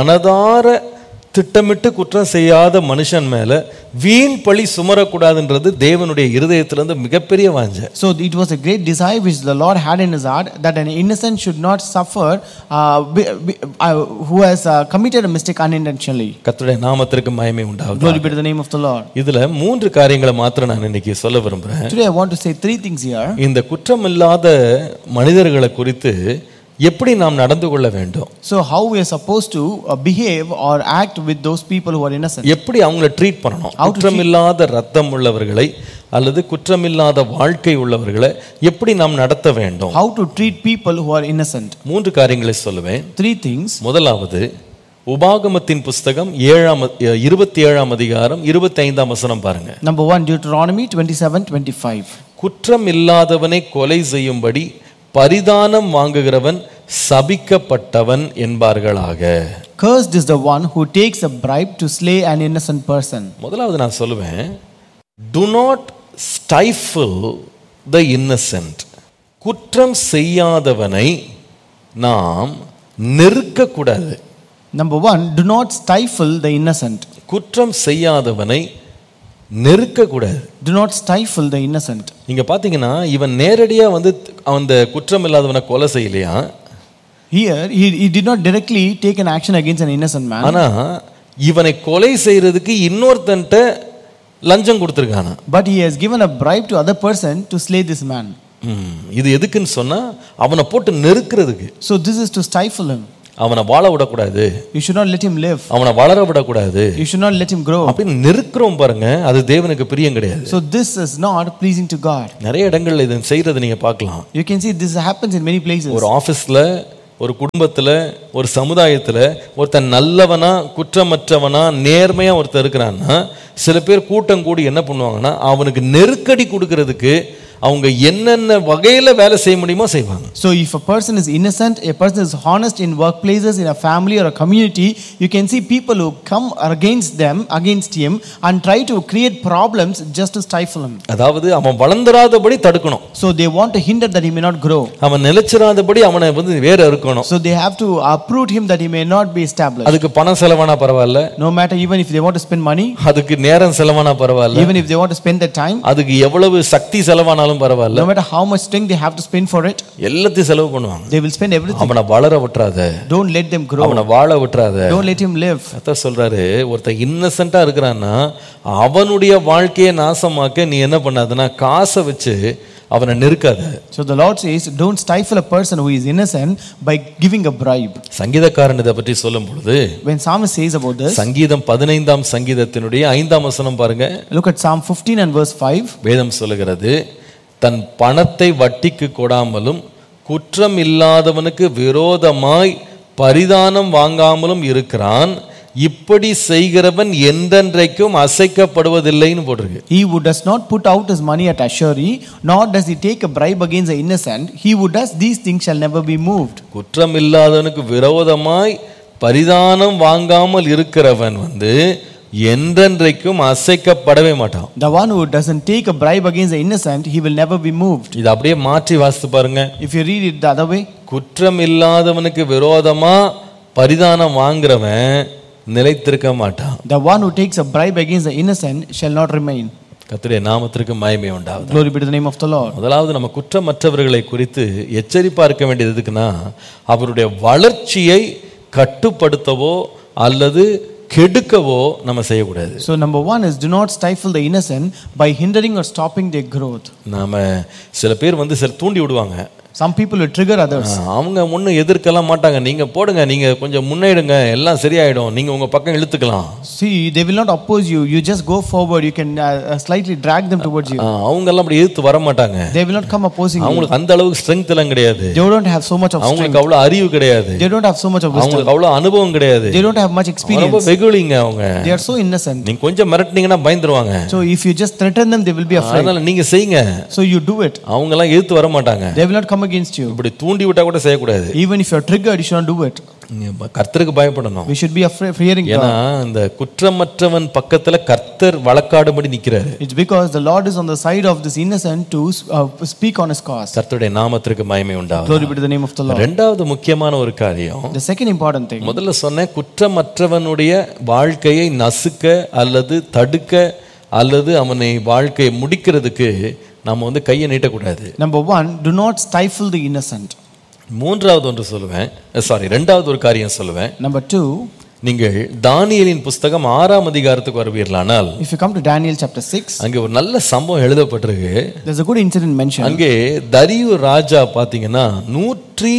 மனதார திட்டமிட்டு குற்றம் செய்யாத மனுஷன் மேல வீண் பழி சுமரக்கூடாதுன்றது தேவனுடைய இருதயத்திலிருந்து மிகப்பெரிய வாஞ்ச So it was a great desire which the Lord had in his heart that an innocent should not suffer uh, be- be- uh, who has uh, committed a mistake unintentionally. கர்த்தருடைய நாமத்திற்கு மயமே உண்டாகுது Glory be to the name of the Lord. இதுல மூன்று காரியங்களை மாத்திரம் நான் இன்னைக்கு சொல்ல விரும்புறேன் Today I want to say three things here. இந்த குற்றமில்லாத மனிதர்களை குறித்து எப்படி நாம் நடந்து கொள்ள வேண்டும் So how we are supposed to uh, behave or act with those people who are innocent. எப்படி அவங்கள ட்ரீட் பண்ணணும் How to treat- குற்றமில்லாத ரத்தம் உள்ளவர்களை அல்லது குற்றமில்லாத வாழ்க்கை உள்ளவர்களை எப்படி நாம் நடத்த வேண்டும் How to treat people who are innocent. மூன்று காரியங்களை சொல்லுவேன் Three things. முதலாவது உபாகமத்தின் புஸ்தகம் ஏழாம் அ- இருபத்தி ஏழாம் அதிகாரம் இருபத்தி ஐந்தாம் வசனம் பாருங்க Number one, Deuteronomy 27 25. குற்றம் இல்லாதவனை கொலை செய்யும்படி பரிதானம் வாங்குகிறவன் சபிக்கப்பட்டவன் என்பார்களாக Cursed is the one who takes a bribe to slay an innocent person. முதலாவது நான் சொல்லுவேன் do not stifle the innocent குற்றம் செய்யாதவனை நாம் நெருக்கக்கூடாது Number one, do not stifle the innocent. குற்றம் செய்யாதவனை நெருக்கக்கூடாது Do not stifle the innocent. இங்க பாத்தீங்கன்னா இவன் நேரடியா வந்து அந்த குற்றம் இல்லாதவனை கொலை செய்யலையா Here, he, he did not directly take an action against an innocent man, ஆனா இவனை கொலை செய்யறதுக்கு இன்னொருத்தன்ட்ட லஞ்சம் கொடுத்துருக்கானா but he has given a bribe to other person to slay this man. ம், இது எதுக்குன்னு சொன்னா அவனை போட்டு நெருக்கிறதுக்கு So this is to stifle him. அவனை வாழ விடக்கூடாது You should not let him live. அவனை வளர விடக்கூடாது You should not let him grow. அப்படின்னு நிற்கிறோம் பாருங்க அது தேவனுக்கு பிரியம் கிடையாது So this is not pleasing to God. நிறைய இடங்கள்ல இதை செய்யறதை நீங்க பார்க்கலாம் You can see this happens in many places. ஒரு ஆபீஸ்ல ஒரு குடும்பத்துல ஒரு சமுதாயத்துல ஒருத்தன் நல்லவனா குற்றமற்றவனா நேர்மையா ஒருத்தன் இருக்கிறான்னா சில பேர் கூட்டம் கூடி என்ன பண்ணுவாங்கன்னா அவனுக்கு நெருக்கடி கொடுக்கறதுக்கு அவங்க என்னென்ன வகையில வேலை செய்ய முடியுமோ செய்வாங்க So if a person is innocent, a person is honest in workplaces, in a family or a community, you can see people who come against them, against him, and try to create problems just to stifle him. அதாவது அவன் வளர்ந்துராதபடி தடுக்கணும் So they want to hinder that he may not grow. அவன் நிலைச்சிராதபடி அவனை வந்து வேற இருக்கணும் So they have to uproot him that he may not be established. அதுக்கு பணம் செலவானா பரவாயில்ல No matter even if they want to spend money, அதுக்கு நேரம் செலவானா பரவாயில்ல even if they want to spend their time, அதுக்கு எவ்வளவு சக்தி செலவானாலும் பரவாயில்ல no matter how much strength they have to spend for it, எல்லாத்தையும் செலவு பண்ணுவாங்க they will spend everything. அவனை வளர விட்டுறாத Don't let them grow. அவனை வாழ விட்டுறாத Don't let him live. கர்த்தர் சொல்றாரு ஒருத்தன் இன்னசென்ட்டா இருக்கிறான்னா அவனுடைய வாழ்க்கையை நாசமாக்க நீ என்ன பண்ணாதன்னா காசை வச்சு அவனை நெருக்காத So the Lord says, don't stifle a person who is innocent by giving a bribe. சங்கீதக்காரன் இதை பற்றி சொல்லும் பொழுது When Psalmist says about this, சங்கீதம் பதினைந்தாம் சங்கீதத்தினுடைய ஐந்தாம் வசனம் பாருங்க look at Psalm 15 and verse 5. வேதம் சொல்லுகிறது தன் பணத்தை வட்டிக்கு கொடாமலும் குற்றம் இல்லாதவனுக்கு விரோதமாய் பரிதானம் வாங்காமலும் இருக்கிறான் இப்படி செய்கிறவன் என்றென்றைக்கும் அசைக்கப்படுவதில்லைன்னு போட்டிருக்கு He who does not put out his money at Ashuri, nor does he take a bribe against the innocent, he who does these things shall never be moved. குற்றம் இல்லாதவனுக்கு விரோதமாய் பரிதானம் வாங்காமல் இருக்கிறவன் வந்து என்றென்றைக்கும் அசைக்கப்படவே மாட்டான் The one who doesn't take a bribe against the innocent, he will never be moved. இது அப்படியே மாற்றி வாசித்து பாருங்க If you read it the other way, குற்றம் இல்லாதவனுக்கு விரோதமா பரிதானம் வாங்குறவன் நிலைத்திருக்க மாட்டான் the one who takes a bribe against the innocent shall not remain. கர்த்தருடைய நாமத்திற்கு மயமே உண்டாகுது Glory be to the name of the Lord. முதலாவது நம்ம குற்றமற்றவர்களை குறித்து எச்சரிப்பா இருக்க வேண்டியது எதுக்குன்னா அவருடைய வளர்ச்சியை கட்டுப்படுத்தவோ அல்லது கெடுக்கவோ நம்ம செய்யக்கூடாது So number one is do not stifle the innocent by hindering or stopping their growth. நாம சில பேர் வந்து சில தூண்டி விடுவாங்க Some people will trigger others. ஆ, அவங்க ஒன்றும் எதிர்க்கலாம் மாட்டாங்க நீங்க போடுங்க நீங்க கொஞ்சம் முன்னேடுங்க எல்லாம் சரியாயிடும் நீங்க உங்க பக்கம் இழுத்துக்கலாம் See, they will not oppose you. You just go forward. You can uh, uh, slightly drag them towards you. ஆ, அவங்க எல்லாம் அப்படி எதிர்த்து வர மாட்டாங்க They will not come opposing you. அவங்களுக்கு அந்த அளவுக்கு ஸ்ட்ரென்த் எல்லாம் கிடையாது They don't have so much of strength. அவங்களுக்கு அவ்வளவு அறிவு கிடையாது They don't have so much of wisdom. அவங்களுக்கு அவ்வளவு அனுபவம் கிடையாது They don't have much ரொம்ப experience. வெகுளிங்க அவங்க They are so innocent. நீங்க கொஞ்சம் மிரட்டினீங்கன்னா பயந்துருவாங்க So if you just threaten them, they will be afraid. அதனால நீங்க செய்யுங்க So you do it. அவங்க எல்லாம் எதிர்த்து வர மாட்டாங்க They will not come against you. இப்படி தூண்டி விட்டா கூட செய்யக்கூடாது Even if you are triggered, you should not do it. நீங்க கர்த்தருக்கு பயப்படணும் We should be afraid, fearing ஏன்னா God. இந்த குற்றமற்றவன் பக்கத்துல கர்த்தர் வழக்காடும்படி நிக்கிறாரு It's because the Lord is on the side of this innocent to uh, speak on his cause. கர்த்தருடைய நாமத்திற்கு மயமை உண்டாகும் Glory be to the name of the Lord. ரெண்டாவது முக்கியமான ஒரு காரியம் The second important thing. முதல்ல சொன்னேன் குற்றமற்றவனுடைய வாழ்க்கையை நசுக்க அல்லது தடுக்க அல்லது அவனை வாழ்க்கையை முடிக்கிறதுக்கு நம்ம வந்து கையை நீட்டக்கூடாது Number one, do not stifle the innocent. மூன்றாவது ஒன்று சொல்லுவேன் சாரி ரெண்டாவது ஒரு காரியம் சொல்லுவேன் Number two, நீங்கள் தானியேலின் புஸ்தகம் ஆறாம் அதிகாரத்துக்கு வருவீர்களானால் if you come to Daniel chapter 6, அங்கே ஒரு நல்ல சம்பவம் எழுதப்பட்டிருக்கு there's a good incident mentioned. அங்கே தரியு ராஜா பார்த்தீங்கன்னா நூற்றி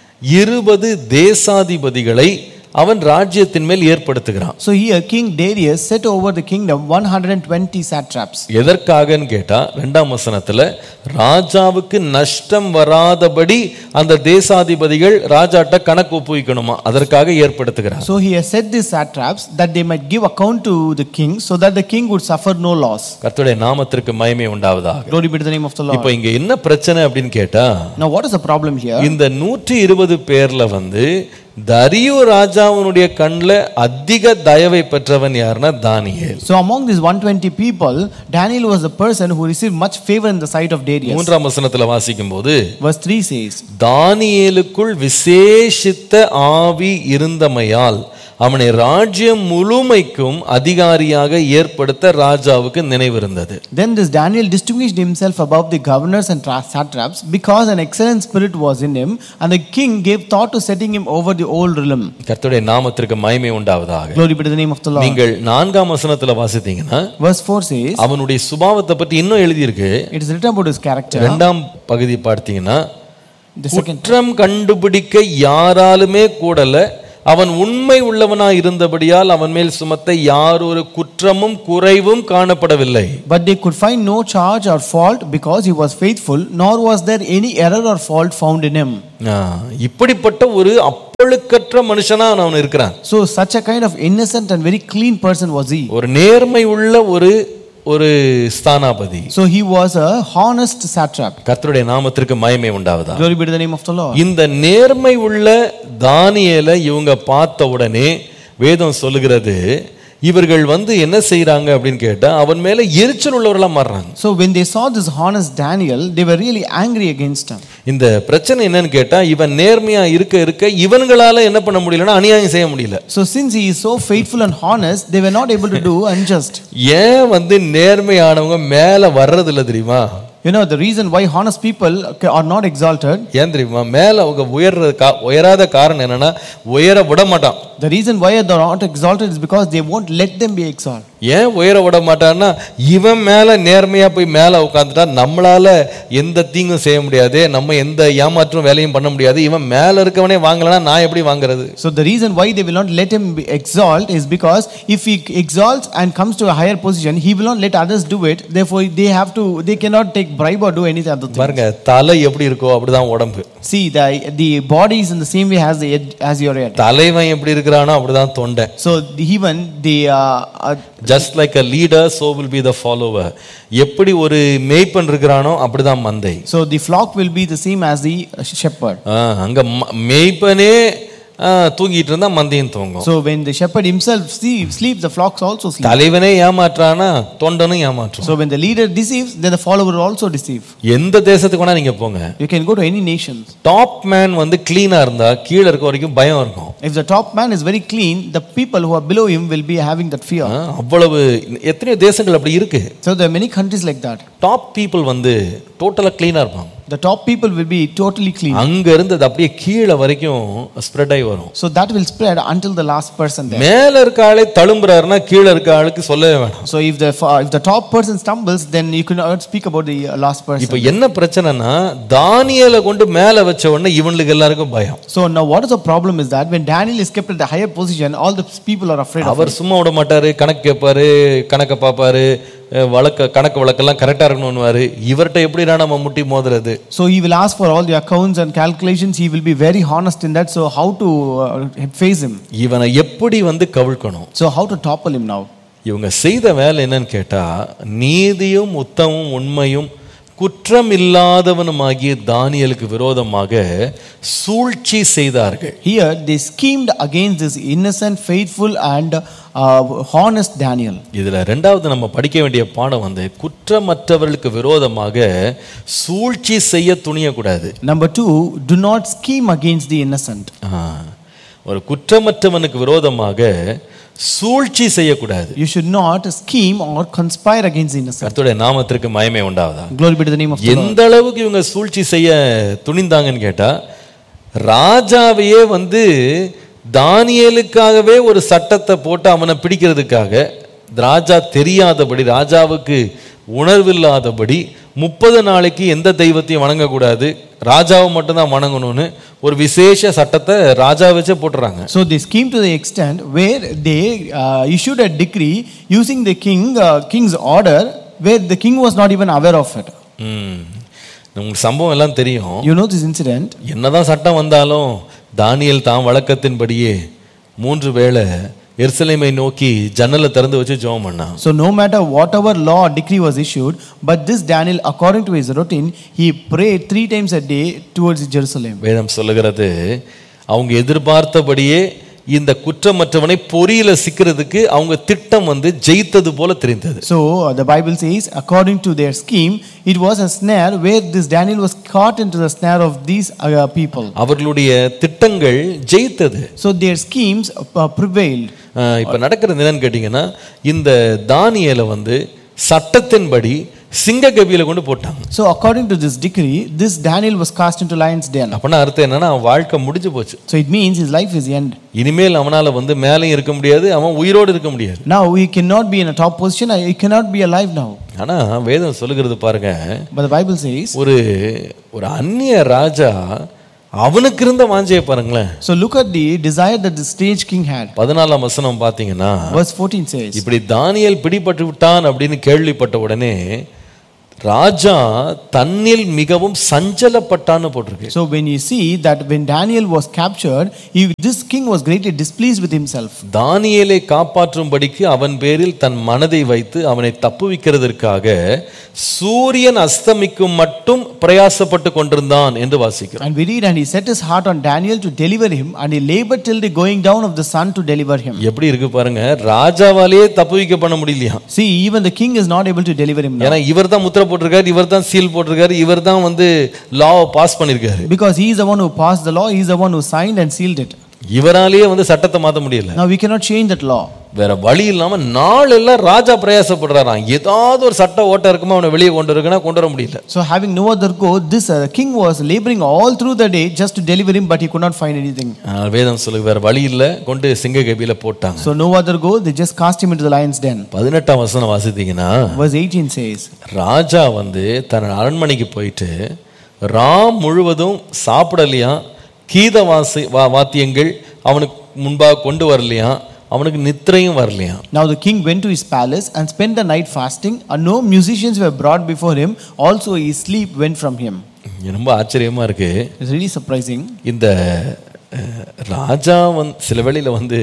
இருபது தேசாதிபதிகளை அவன் ராஜ்யத்தின் மேல் ஏற்படுத்துகிறான் So here King Darius set over the kingdom 120 satraps. எதற்காகன்னு கேட்டா ரெண்டாம் வசனத்துல ராஜாவுக்கு நஷ்டம் வராதபடி அந்த தேசாதிபதிகள் ராஜாட்ட கணக்கு ஒப்புவிக்கணுமா அதற்காக ஏற்படுத்துகிறார் So he has set these satraps that they might give account to the king so that the king would suffer no loss. கர்த்தருடைய நாமத்திற்கு மகிமை உண்டாவதாக Glory be to the name of the Lord. இப்போ இங்க என்ன பிரச்சனை அப்படின்னு கேட்டா Now what is the problem here? இந்த நூற்றி இருபது பேர்ல வந்து தரியு ராஜாவினுடைய கண்ணில் அதிக தயவை பெற்றவன் யாருன்னா தானியேல் So among these 120 people, Daniel was the person who received much favor in the sight of Darius. மூன்றாம் வசனத்துல வாசிக்கும் போது Verse 3 says, தானியேலுக்குள் விசேஷித்த ஆவி இருந்தமையால் அவனை ராஜ்யம் முழுமைக்கும் அதிகாரியாக ஏற்படுத்த ராஜாவுக்கு நினைவிருந்தது Then this Daniel distinguished himself above the governors and tra- satraps because an excellent spirit was in him, and the king gave thought to setting him over the whole realm. கர்த்தருடைய நாமத்திற்கு மகிமை உண்டாவதாக Glory be to the name of the Lord. நீங்கள் நான்காம் வசனத்துல வாசித்தீங்கன்னா Verse 4 says, அவனுடைய சுபாவத்தை பற்றி இன்னும் எழுதியிருக்கு It is written about his character. ரெண்டாம் பகுதி பார்த்தீங்கன்னா The second, குற்றம் கண்டுபிடிக்க யாராலுமே கூடல அவன் உண்மை உள்ளவனா இருந்தபடியால் அவன் மேல் சுமத்த யாரொரு குற்றமும் குறைவும் காணப்படவில்லை but they could find no charge or fault because he was faithful, nor was there any error or fault found in him. ஆ, இப்படிப்பட்ட ஒரு அப்பழுக்கற்ற மனுஷனா அவன் இருக்கிறான் So, such a kind of innocent and very clean person was he. ஒரு நேர்மை உள்ள ஒரு ஒரு ஸ்தானாபதி So, he was a honest satrap. கர்த்தருடைய நாமத்திற்கு மயமே உண்டாவதா Glory be to the name of the Lord. இந்த நேர்மை உள்ள தானியேலை இவங்க பார்த்த உடனே வேதம் சொல்லுகிறது இவர்கள் வந்து என்ன செய்றாங்க அப்படின்னு கேட்டா அவன் மேல எரிச்சல் உள்ளவர்களா மாறுறாங்க So, when they saw this honest Daniel, they were really angry against him. இந்த பிரச்சனை என்னன்னு கேட்டா இவன் நேர்மையா இருக்க இருக்க இவன்களால என்ன பண்ண முடியலன்னா அநியாயம் செய்ய முடியல So, since he is so faithful and honest, they were not able to do unjust. ஏன் வந்து நேர்மையானவங்க மேல வர்றது இல்ல தெரியுமா You know, the reason why honest people are not exalted, ஏன் தெரியுமா மேல அவங்க உயர்றது கா- உயராத காரணம் என்னன்னா உயர விட மாட்டான் the reason why they are not exalted is because they won't let them be exalted. ஏன் உயர விட மாட்டான்னா இவன் மேல நேர்மையா போய் மேல உட்காந்துட்டா நம்மளால எந்த தீங்கும் செய்ய முடியாது நம்ம எந்த ஏமாற்றும் வேலையும் பண்ண முடியாது இவன் மேல இருக்கவனே வாங்கலன்னா நான் எப்படி வாங்குறது So, the reason why they will not let him be exalt is because if he exalts and comes to a higher position, he will not let others do it. Therefore, they have to, they cannot take bribe or do anything other thing. பாருங்க தலை எப்படி இருக்கோ அப்படிதான் உடம்பு See, the, the body is in the same way as, the head, as your head. தலைவன் எப்படி இருக்கிறானோ அப்படிதான் தொண்டை So, the, even the, uh, uh, just like a leader so will be the follower எப்படி ஒரு மேய்ப்பன் இருக்கிறானோ அப்படிதான் மந்தை so the flock will be the same as the uh, shepherd. ஆ, அங்க ம- மேய்ப்பனே ஆ, தூங்கிட்டு இருந்தா மந்தையும் தூங்கும் So, when the shepherd himself sleep, sleeps, the flocks also sleep. தலைவனே ஏமாற்றானா தொண்டனும் ஏமாற்றும் So, when the leader deceives, then the follower will also deceive. எந்த தேசத்துக்கு வேணா நீங்க போங்க You can go to any nations. Top man வந்து கிளீனா இருந்தா கீழே இருக்க வரைக்கும் பயம் இருக்கும் If the top man is very clean, the people who are below him will be having that fear. ஆ, அவ்வளவு எத்தனையோ தேசங்கள் அப்படி இருக்கு So there are many countries like that. Top people வந்து டோட்டலா கிளீனா இருப்பாங்க The top people will be totally clean. அங்க இருந்து அது அப்படியே கீழே வரைக்கும் ஸ்ப்ரெட் ஆகி வரும் So that will spread until the last person there. மேல இருக்க ஆளே தழும்புறாருன்னா கீழே இருக்க ஆளுக்கு சொல்லவே வேணாம் So if the if the top person stumbles, then you cannot speak about the uh, last person. இப்ப என்ன பிரச்சனைனா தானியலை கொண்டு மேல வச்ச உடனே இவனுக்கு எல்லாருக்கும் பயம் So now what is the problem is that when Daniel is kept at the higher position, all the people are afraid of him. அவர் சும்மா விட மாட்டாரு கணக்கு கேட்பாரு கணக்கை பார்ப்பாரு அஹ் வழக்க கணக்கு வழக்கெல்லாம் கரெக்டா இருக்கணும்னுவாரு இவர்கிட்ட எப்படிடா நம்ம முட்டி மோதுறது So he will ask for all the accounts and calculations. He will be very honest in that. So how to uh, face him? இவனை எப்படி வந்து கவிழ்க்கணும் So how to topple him now? இவங்க செய்த வேலை என்னன்னு கேட்டா நீதியும் உத்தமும் உண்மையும் குற்றம் இல்லாதவனுமாகிய தானியலுக்கு விரோதமாக சூழ்ச்சி செய்தார்கள் Here they schemed against this innocent, faithful, and uh, honest Daniel. இதுல ரெண்டாவது நம்ம படிக்க வேண்டிய பாடம் வந்து குற்றமற்றவர்களுக்கு விரோதமாக சூழ்ச்சி செய்ய துணியக்கூடாது Number two, do not scheme against the innocent. ஆ, ஒரு குற்றமற்றவனுக்கு விரோதமாக சூழ்ச்சி செய்யக்கூடாது You should not scheme or conspire against the innocent. கர்த்தருடைய நாமத்திற்கு மயமே உண்டாவதா Glory be to the name of the Lord. எந்த அளவுக்கு இவங்க சூழ்ச்சி செய்ய துணிந்தாங்கன்னு கேட்டா ராஜாவையே வந்து தானியேலுக்காகவே ஒரு சட்டத்தை போட்டு அவனை பிடிக்கிறதுக்காக ராஜா தெரியாதபடி ராஜாவுக்கு உணர்வில்லாதபடி முப்பது நாளைக்கு எந்த தெய்வத்தையும் வணங்கக்கூடாது ராஜாவை மட்டும்தான் வணங்கணும்னு ஒரு விசேஷ சட்டத்தை ராஜா வச்சே போட்டுறாங்க So they schemed to the extent where they uh, issued a decree using the king uh, king's order, where the king was not even aware of it. ம். உங்களுக்கு சம்பவம் எல்லாம் தெரியும் You know this incident. என்னதான் சட்டம் வந்தாலும் தானியேல் தான் வழக்கத்தின்படியே மூன்று வேளை எருசலேமை நோக்கி ஜன்னலை திறந்து வச்சு ஜெபம் பண்ணான் So no matter whatever law or decree was issued, but this Daniel, according to his routine, he prayed three times a day towards Jerusalem. வேதம் சொல்லுகிறது அவங்க எதிர்பார்த்தபடியே இந்த குற்றமற்றவனை பொறியில சிக்கிறதுக்கு அவங்க திட்டம் வந்து ஜெயித்தது போல தெரிந்தது So uh, the Bible says, according to their scheme, it was a snare where this Daniel was caught into the snare of these uh, people. அவர்களுடைய திட்டங்கள் ஜெயித்தது So their schemes uh, prevailed. ஆஹ் இப்ப நடக்கிறது என்னன்னு கேட்டீங்கன்னா இந்த தானியேலை வந்து சட்டத்தின்படி சிங்க கபியில கொண்டு போட்டாங்க So according to this decree, this Daniel was cast into lion's den. அப்படின்னா அர்த்தம் என்னன்னா அவன் வாழ்க்கை முடிஞ்சு போச்சு So it means his life is end. இனிமேல் அவனால வந்து மேலேயும் இருக்க முடியாது அவன் உயிரோடு இருக்க முடியாது Now he cannot be in a top position. He cannot be alive now. ஆனா வேதம் சொல்லுகிறது பாருங்க But the Bible says. ஒரு ஒரு அந்நிய ராஜா அவனுக்கு இருந்த வாஞ்சையை பாருங்களேன் So look at the desire that the stage king had. பதினாலாம் வசனம் பாத்தீங்கன்னா Verse 14 says. இப்படி தானியேல் பிடிபட்டு விட்டான் அப்படின்னு கேள்விப்பட்ட உடனே ராஜா தன்னில் மிகவும் சஞ்சலப்பட்டான்னு போட்டிருக்கு So when you see that when Daniel was captured, he, this king was greatly displeased with himself. தானியேலை காப்பாற்றும்படிக்கு அவன் பேரில் தன் மனதை வைத்து அவனை தப்புவிக்கிறதற்காக சூரியன் அஸ்தமிக்கும் மட்டும் பிரயாசப்பட்டு கொண்டிருந்தான் என்று வாசிக்கிறோம் And we read, and he set his heart on Daniel to deliver him, and he labored till the going down of the sun to deliver him. எப்படி இருக்கு பாருங்க ராஜாவாலேயே தப்புவிக்க பண்ண முடியலையா See, even the king is not able to deliver him now. ஏன்னா இவர் தான் முத்திரை போட்டிருக்காரு இவர் தான் சீல் போட்டிருக்காரு இவர் தான் வந்து லாவை பாஸ் பண்ணிருக்காரு Because he is the one who passed the law, he is the one who signed and sealed it. இவராலேயே வந்து சட்டத்தை மாத்த முடியல Now we cannot change that law. வேற வழி இல்லாம நாள் எல்லாம் ராஜா பிரயாசப்படுறாராம் ஏதாவது ஒரு சட்ட ஓட்டம் இருக்குமா அவனை வெளியே கொண்டு இருக்குன்னா கொண்டு வர முடியல So having no other go, this uh, king was laboring all through the day just to deliver him, but he could not find anything. ஆனால் வேதம் சொல்லு வேற வழி இல்ல கொண்டு சிங்க கபியில போட்டாங்க So no other go, they just cast him into the lion's den. பதினெட்டாம் வசனம் வாசித்தீங்கன்னா Verse 18 says, ராஜா வந்து தன் அரண்மனைக்கு போயிட்டு ராம் முழுவதும் சாப்பிடலையா கீத வாசி வா வாத்தியங்கள் அவனுக்கு முன்பாக கொண்டு வரலையா அவனுக்கு நித்திரையும் வரலையா Now the king went to his palace and spent the night fasting, and no musicians were brought before him. Also his sleep went from him. ரொம்ப ஆச்சரியமா இருக்கு It's really surprising. இந்த அஹ், ராஜா வந் சில வேளையில வந்து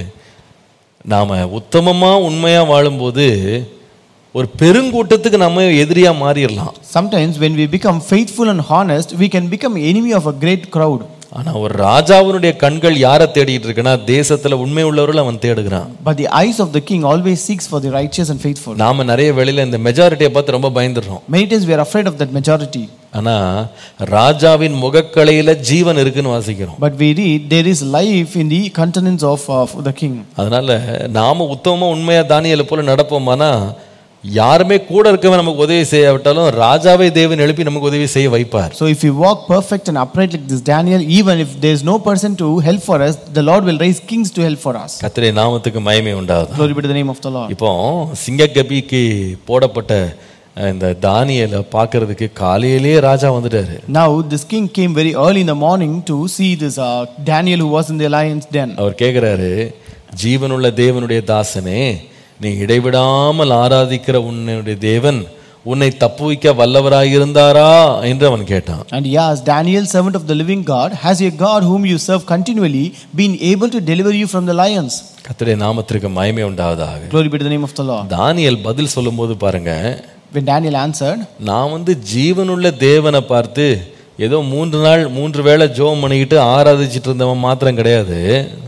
நாம உத்தமமா உண்மையா வாழும்போது ஒரு பெருங்கூட்டத்துக்கு நம்ம எதிரியா மாறிடலாம் Sometimes when we become faithful and honest, we can become enemy of a great crowd. ஆனா ஒரு ராஜாவினுடைய கண்கள் யாரை தேடிட்டு இருக்குன்னா தேசத்துல உண்மை உள்ளவர்கள் அவன் தேடுகிறான் But the eyes of the king always seeks for the righteous and faithful. நாம நிறைய வேளையில இந்த மெஜாரிட்டியை பார்த்து ரொம்ப பயந்துடுறோம் Many times we are afraid of that majority. ஆனா ராஜாவின் முகக்கலையில ஜீவன் இருக்குன்னு வாசிக்கிறோம் But we read there is life in the countenance of, of the king. அதனால நாம உத்தமமா உண்மையா தானியலை போல நடப்போமானா யாருமே கூட இருக்கவன் நமக்கு உதவி செய்யாவிட்டாலும் ராஜாவை தேவன் எழுப்பி நமக்கு உதவி செய்ய வைப்பார் So if we walk perfect and upright like this Daniel, even if there is no person to help for us, the Lord will raise kings to help for us. கத்திரை நாமத்துக்கு மயமே உண்டாகுது Glory be to the name of the Lord. இப்போ சிங்கக்கபிக்கு போடப்பட்ட அஹ், இந்த தானியலை பார்க்கறதுக்கு காலையிலேயே ராஜா வந்துட்டாரு Now this king came very early in the morning to see this uh, Daniel who was in the lion's den. அவர் கேட்குறாரு ஜீவனுள்ள தேவனுடைய தாசனே நீ இடைவிடாமல் ஆராதிக்கிற உன்னுடைய தேவன் உன்னை தப்புவிக்க வல்லவராயிருந்தாரா என்று அவன் கேட்டான் And he asked, Daniel, servant of the living God, has your God whom you serve continually been able to deliver you from the lions? கர்த்தருடைய நாமத்திற்கு மயமே உண்டாவதாக Glory be to the name of the Lord. தானியேல் பதில் சொல்லும்போது பாருங்க When Daniel answered, நான் வந்து ஜீவனுள்ள தேவனை பார்த்து ஏதோ மூன்று நாள் மூன்று வேளை ஜோம் பண்ணிக்கிட்டு ஆராதிச்சிட்டு இருந்தவன் மாத்திரம் கிடையாது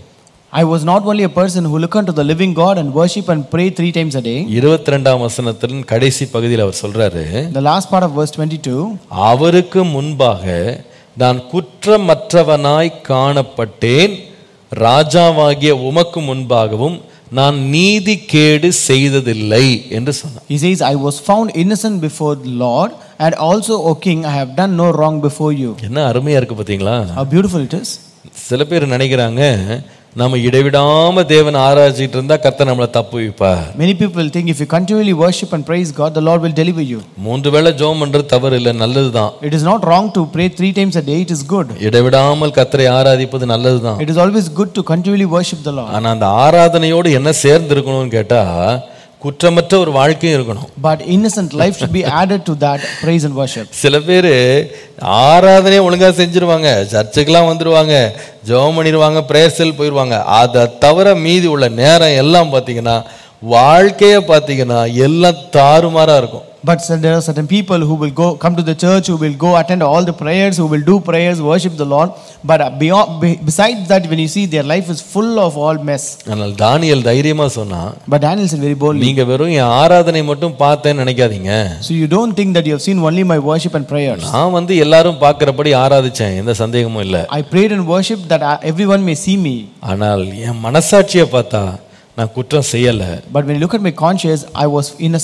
I was not only a person who look unto the living God and worship and pray three times a day. இருபத்தி ரெண்டாம் வசனத்தின் கடைசி பகுதியில் அவர் சொல்றாரு The last part of verse 22, அவருக்கு முன்பாக நான் குற்றமற்றவனாய் காணப்பட்டேன் ராஜாவாகிய உமக்கு முன்பாகவும் நான் நீதி கேடு செய்ததில்லை என்று சொன்னான் he says, I was found innocent before the Lord, and also, O king, I have done no wrong before you. என்ன அருமையா இருக்கு பாத்தீங்களா How beautiful it is. சில பேர் நினைக்கிறாங்க நம்ம இடைவிடாம தேவனை ஆராய்ச்சிட்டு இருந்தா கர்த்தர் நம்மளை தப்பு வைப்பார் Many people think if you continually worship and praise God, the Lord will deliver you. மூன்று வேளை ஜோம் பண்றது தவறு இல்லை நல்லதுதான் It is not wrong to pray three times a day, it is good. இடைவிடாமல் கர்த்தரை ஆராதிப்பது நல்லதுதான் It is always good to continually worship the Lord. ஆனா அந்த ஆராதனையோடு என்ன சேர்ந்து இருக்கணும்னு கேட்டா குற்றமற்ற ஒரு வாழ்க்கையும் இருக்கணும் But innocent life should be added to that praise and worship. சில பேர் ஆராதனையை ஒழுங்கா செஞ்சிருவாங்க சர்ச்சுக்கெல்லாம் வந்துருவாங்க ஜெபம் பண்ணிடுவாங்க பிரேயர் செல் போயிடுவாங்க அதை தவிர மீதி உள்ள நேரம் எல்லாம் பார்த்தீங்கன்னா வாழ்க்கையை பார்த்தீங்கன்னா எல்லாம் தாறுமாறா இருக்கும் But so there are certain people who will go come to the church, who will go attend all the prayers, who will do prayers, worship the Lord. But uh, beyond, be- besides that, when you see their life is full of all mess. ஆனால் Daniel தைரியமா சொன்னா But Daniel said very boldly. நீங்க வெறும் என் ஆராதனை மட்டும் பார்த்தேன்னு நினைக்காதீங்க So you don't think that you have seen only my worship and prayers. நான் வந்து எல்லாரும் பார்க்கிறபடி ஆராதிச்சேன் எந்த சந்தேகமும் இல்லை I prayed and worshiped that uh, everyone may see me. ஆனால் என் மனசாட்சியை பார்த்தா நான் குற்றம் செய்யல But when you look at my conscience, I was innocent.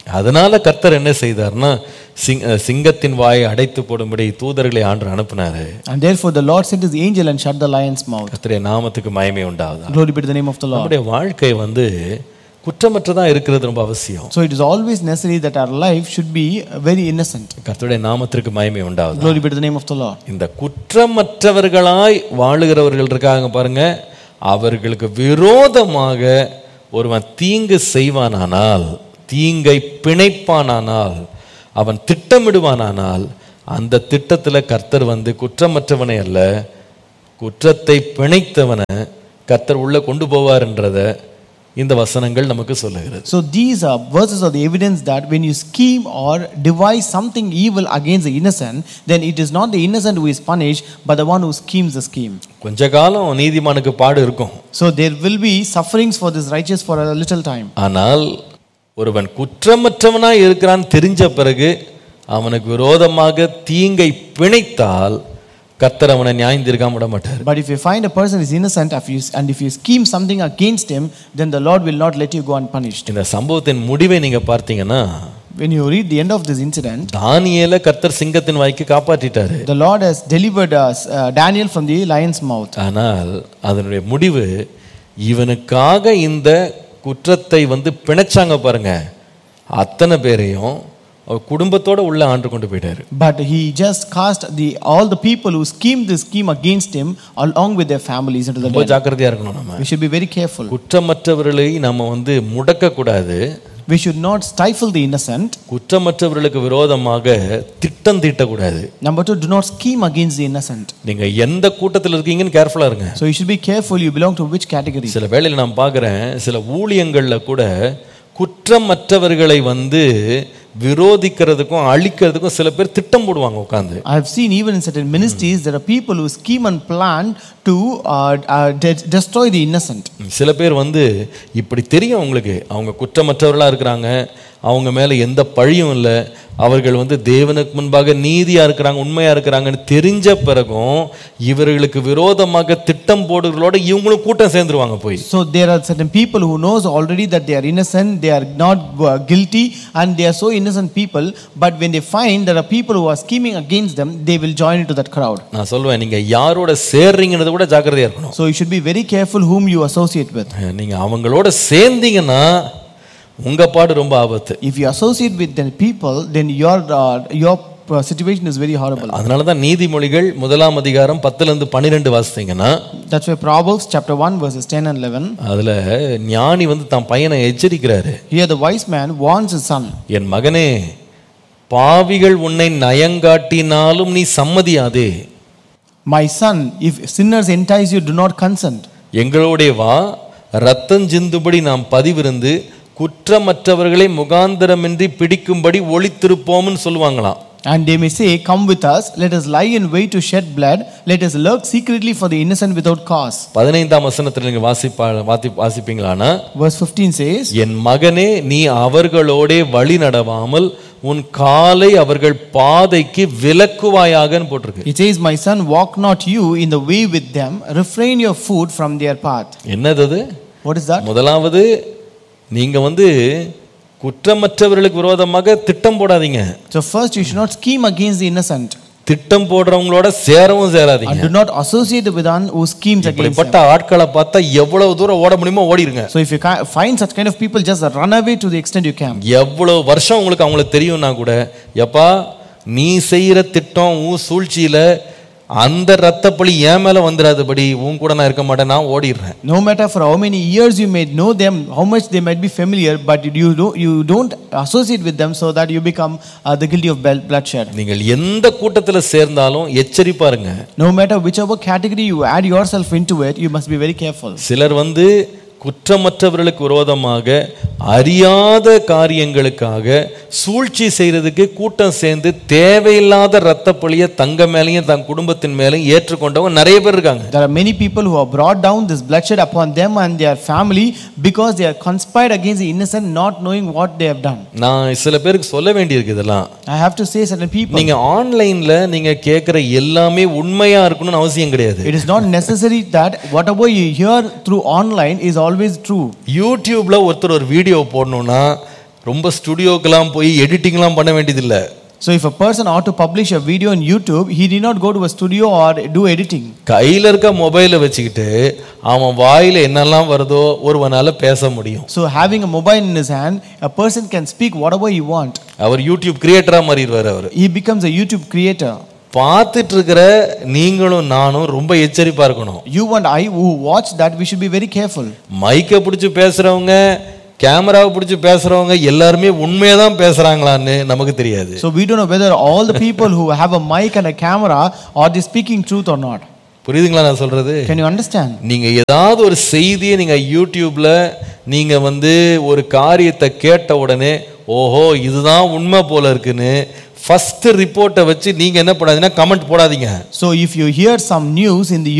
அதனால கர்த்தர் என்ன செய்தார்னா சிங் அஹ் சிங்கத்தின் வாயை அடைத்து போடும்படி தூதர்களை ஆண்டு அனுப்புனாரு And therefore the Lord sent his angel and shut the lion's mouth. கர்த்தருடைய நாமத்துக்கு மயமே உண்டாவதா Glory be to the name of the Lord. நம்முடைய வாழ்க்கை வந்து குற்றமற்றதா இருக்கிறது ரொம்ப அவசியம் So it is always necessary that our life should be very innocent. கர்த்தருடைய நாமத்திற்கு மயமே உண்டாவதா Glory be to the name of the Lord. இந்த குற்றமற்றவர்களாய் வாழுகிறவர்கள் இருக்காங்க பாருங்க அவர்களுக்கு விரோதமாக ஒருவன் தீங்கு செய்வானானால் தீங்கை பிணைப்பானானால் அவன் திட்டமிடுவானானால் அந்த திட்டத்துல கர்த்தர் வந்து குற்றமற்றவனை அல்ல குற்றத்தை பிணைத்தவனை கர்த்தர் உள்ள கொண்டு போவார்ன்றத இந்த வசனங்கள் நமக்கு சொல்லுகிறது So these are verses of the evidence that when you scheme or devise something evil against the innocent, then it is not the innocent who is punished, but the one who schemes the scheme. கொஞ்ச காலம் நீதிமானுக்கு பாடு இருக்கும் So there will be sufferings for this righteous for a little time. ஆனால் ஒருவன் குற்றமற்றவனாய் இருக்கிறான் தெரிஞ்ச பிறகு அவனுக்கு விரோதமாக தீங்கை பிணைத்தால் கர்த்தர் அவனை நியாயந்திருக்காம விட மாட்டார் But if you find a person is innocent if you, and if you scheme something against him, then the Lord will not let you go unpunished. இந்த சம்பவத்தின் முடிவை நீங்க பார்த்தீங்கன்னா When you read the end of this incident, தானியேல கர்த்தர் சிங்கத்தின் வாய்க்கு காப்பாற்றிட்டாரு the Lord has delivered us, uh, Daniel from the lion's mouth. ஆனால் அதனுடைய முடிவு இவனுக்காக இந்த குற்றத்தை வந்து பிணைச்சாங்க பாருங்க அத்தனை பேரையும் அவர் குடும்பத்தோட உள்ள ஆண்டு கொண்டு போயிட்டாரு But he just cast the all the people who schemed this scheme against him along with their families into the ரொம்ப den. ஜாக்கிரதையா இருக்கணும் நம்ம We should be very careful. குற்றமற்றவர்களை நம்ம வந்து முடக்க கூடாது We should not stifle the innocent. குற்றமற்றவர்களுக்கு விரோதமாக திட்டம் தீட்டக்கூடாது Number two, do not scheme against the innocent. நீங்க எந்த கூட்டத்தில் இருக்கீங்கன்னு கேர்ஃபுல்லா இருங்க So you should be careful. You belong to which category? சில வேளையில் நான் பார்க்குறேன் சில ஊழியங்கள்ல கூட குற்றமற்றவர்களை வந்து விரோதிக்கிறதுக்கும் அழிக்கிறதுக்கும் சில பேர் திட்டம் போடுவாங்க உட்காந்து I have seen even in certain ministries there are people who scheme and plan to uh, uh, de- destroy the innocent. சில பேர் வந்து இப்படி தெரியும் அவங்களுக்கு அவங்க குற்றமற்றவர்களா இருக்கிறாங்க அவங்க மேல எந்த பழியும் இல்லை அவர்கள் வந்து தேவனுக்கு முன்பாக நீதியா இருக்கிறாங்க உண்மையா இருக்கிறாங்கன்னு தெரிஞ்ச பிறகும் இவர்களுக்கு விரோதமாக திட்டம் போடுறதோட இவங்களும் கூட்டம் சேர்ந்துருவாங்க போய் So there are certain people who knows already that they are innocent, they are not uh, guilty, and they are so innocent people. But when they find there are people who are scheming against them, they will join into that crowd. நான் சொல்லுவேன் நீங்க யாரோட சேர்றீங்கன்றத கூட ஜாக்கிரதையா இருக்கணும் So you should be very careful whom you associate with. நீங்க அவங்களோட சேர்ந்தீங்கன்னா உங்க பாடு ரொம்ப ஆபத்து If you associate with the people, then your uh, your uh, situation is very horrible. அதனால தான் நீதிமொழிகள் முதலாம் அதிகாரம் பத்துல இருந்து பன்னிரெண்டு வாசித்தீங்கன்னா That's why Proverbs chapter 1 verses 10 and 11. அதுல ஞானி வந்து தன் பையனை எச்சரிக்கிறாரு Here the wise man warns his son. என் மகனே பாவிகள் உன்னை நயங்காட்டினாலும் நீ சம்மதியாதே My son, if sinners entice you, do not consent. எங்களோடே வா ரத்தம் சிந்தும்படி நாம் பதிவிருந்து குற்றமற்றவர்களை முகாந்திரமின்றி பிடிக்கும்படி ஒளித்திருப்போம்னு சொல்லுவாங்களாம் And they may say, Come with us, let us lie in wait to shed blood, let us lurk secretly for the innocent without cause. பதினைந்தாம் வசனத்தில் நீங்க வாசிப்பா வாசி வாசிப்பீங்களானா Verse 15 says, என் மகனே நீ அவர்களோடே வழி நடவாமல் உன் காலை அவர்கள் பாதைக்கு விலக்குவாயாகன்னு போட்டிருக்கு It says, My son, walk not you in the way with them, refrain your foot from their path. என்னது அது What is that? முதலாவது நீங்க வந்து குற்றமற்றவர்களுக்கு விரோதமாக திட்டம் போடாதீங்க So, first, you should not scheme against the innocent, திட்டம் போடுறவங்களோட சேரவும் சேராதீங்க and do not associate with one who schemes against them. இப்படிப்பட்ட ஆட்களை பார்த்தா எவ்வளவு தூரம் ஓட முடியுமோ ஓடிருங்க So, if you ca- find such kind of people, just run away to the extent you can. எவ்வளவு வருஷம் உங்களுக்கு அவங்களுக்கு தெரியும்னா கூட எப்பா நீ செய்யற திட்டம் உன் சூழ்ச்சியில அந்த ரத்தப்பழி என் மேல வந்துடாதபடி உன் கூட நான் இருக்க மாட்டேன் நான் ஓடிடுறேன் No matter for how many years you may know them, how much they might be familiar, but you don't, you don't associate with them so that you become uh, the guilty of bel- bloodshed. நீங்கள் எந்த கூட்டத்துல சேர்ந்தாலும் எச்சரிப்பா இருங்க No matter whichever category you add yourself into it, you must be very careful. சிலர் வந்து குற்றமற்றவர்களுக்கு விரோதமாக அறியாத காரியங்களுக்காக சூழ்ச்சி செய்யறதுக்கு கூட்டம் சேர்ந்து தேவையில்லாத ரத்தப்பழிய தங்க மேலேயும் தன் குடும்பத்தின் மேலேயும் ஏற்றுக்கொண்டவங்க நிறைய பேர் இருக்காங்க There are many people who have brought down this bloodshed upon them and their family because they are conspired against the innocent, not knowing what they have done. நான் சில பேருக்கு சொல்ல வேண்டியிருக்கு இதெல்லாம் I have to say, certain people, நீங்க ஆன்லைன்ல நீங்க கேட்குற எல்லாமே உண்மையா இருக்கணும்னு அவசியம் கிடையாது it is not necessary that whatever you hear through online is always true. யூடியூப்ல ஒருத்தர் ஒரு வீடியோ போடணும்னா ரொம்ப ஸ்டுடியோக்கெல்லாம் போய் எடிட்டிங்லாம் பண்ண வேண்டியதில்லை So if a person ought to publish a video on YouTube, he did not go to a studio or do editing. கையில் இருக்க மொபைலை வச்சுக்கிட்டு அவன் வாயில் என்னெல்லாம் வருதோ ஒருவனால பேச முடியும் So having a mobile in his hand, a person can speak whatever he want. அவர் யூடியூப் கிரியேட்டராக மாறிடுவார் அவர் He becomes a YouTube creator. பார்த்துட்டு இருக்கிற நீங்களும் நானும் ரொம்ப எச்சரிப்பா இருக்கணும் You and I who watch that, we should be very careful. மைக்கை பிடிச்சி பேசுறவங்க கேமராவை பிடிச்சி பேசுறவங்க எல்லாருமே உண்மையை தான் பேசுறாங்களான்னு நமக்கு தெரியாது So we don't know whether all the people who have a mic and a camera are they speaking truth or not. புரியுதுங்களா நான் சொல்றது Can you understand? நீங்க ஏதாவது ஒரு செய்தியை நீங்க யூடியூப்ல நீங்க வந்து ஒரு காரியத்தை கேட்ட உடனே ஓஹோ இதுதான் உண்மை போல இருக்குன்னு ஃபர்ஸ்ட் ரிப்போர்ட்டை வச்சு நீங்க என்ன பண்ணாதீங்கன்னா கமெண்ட் போடாதீங்க So if you hear some news in the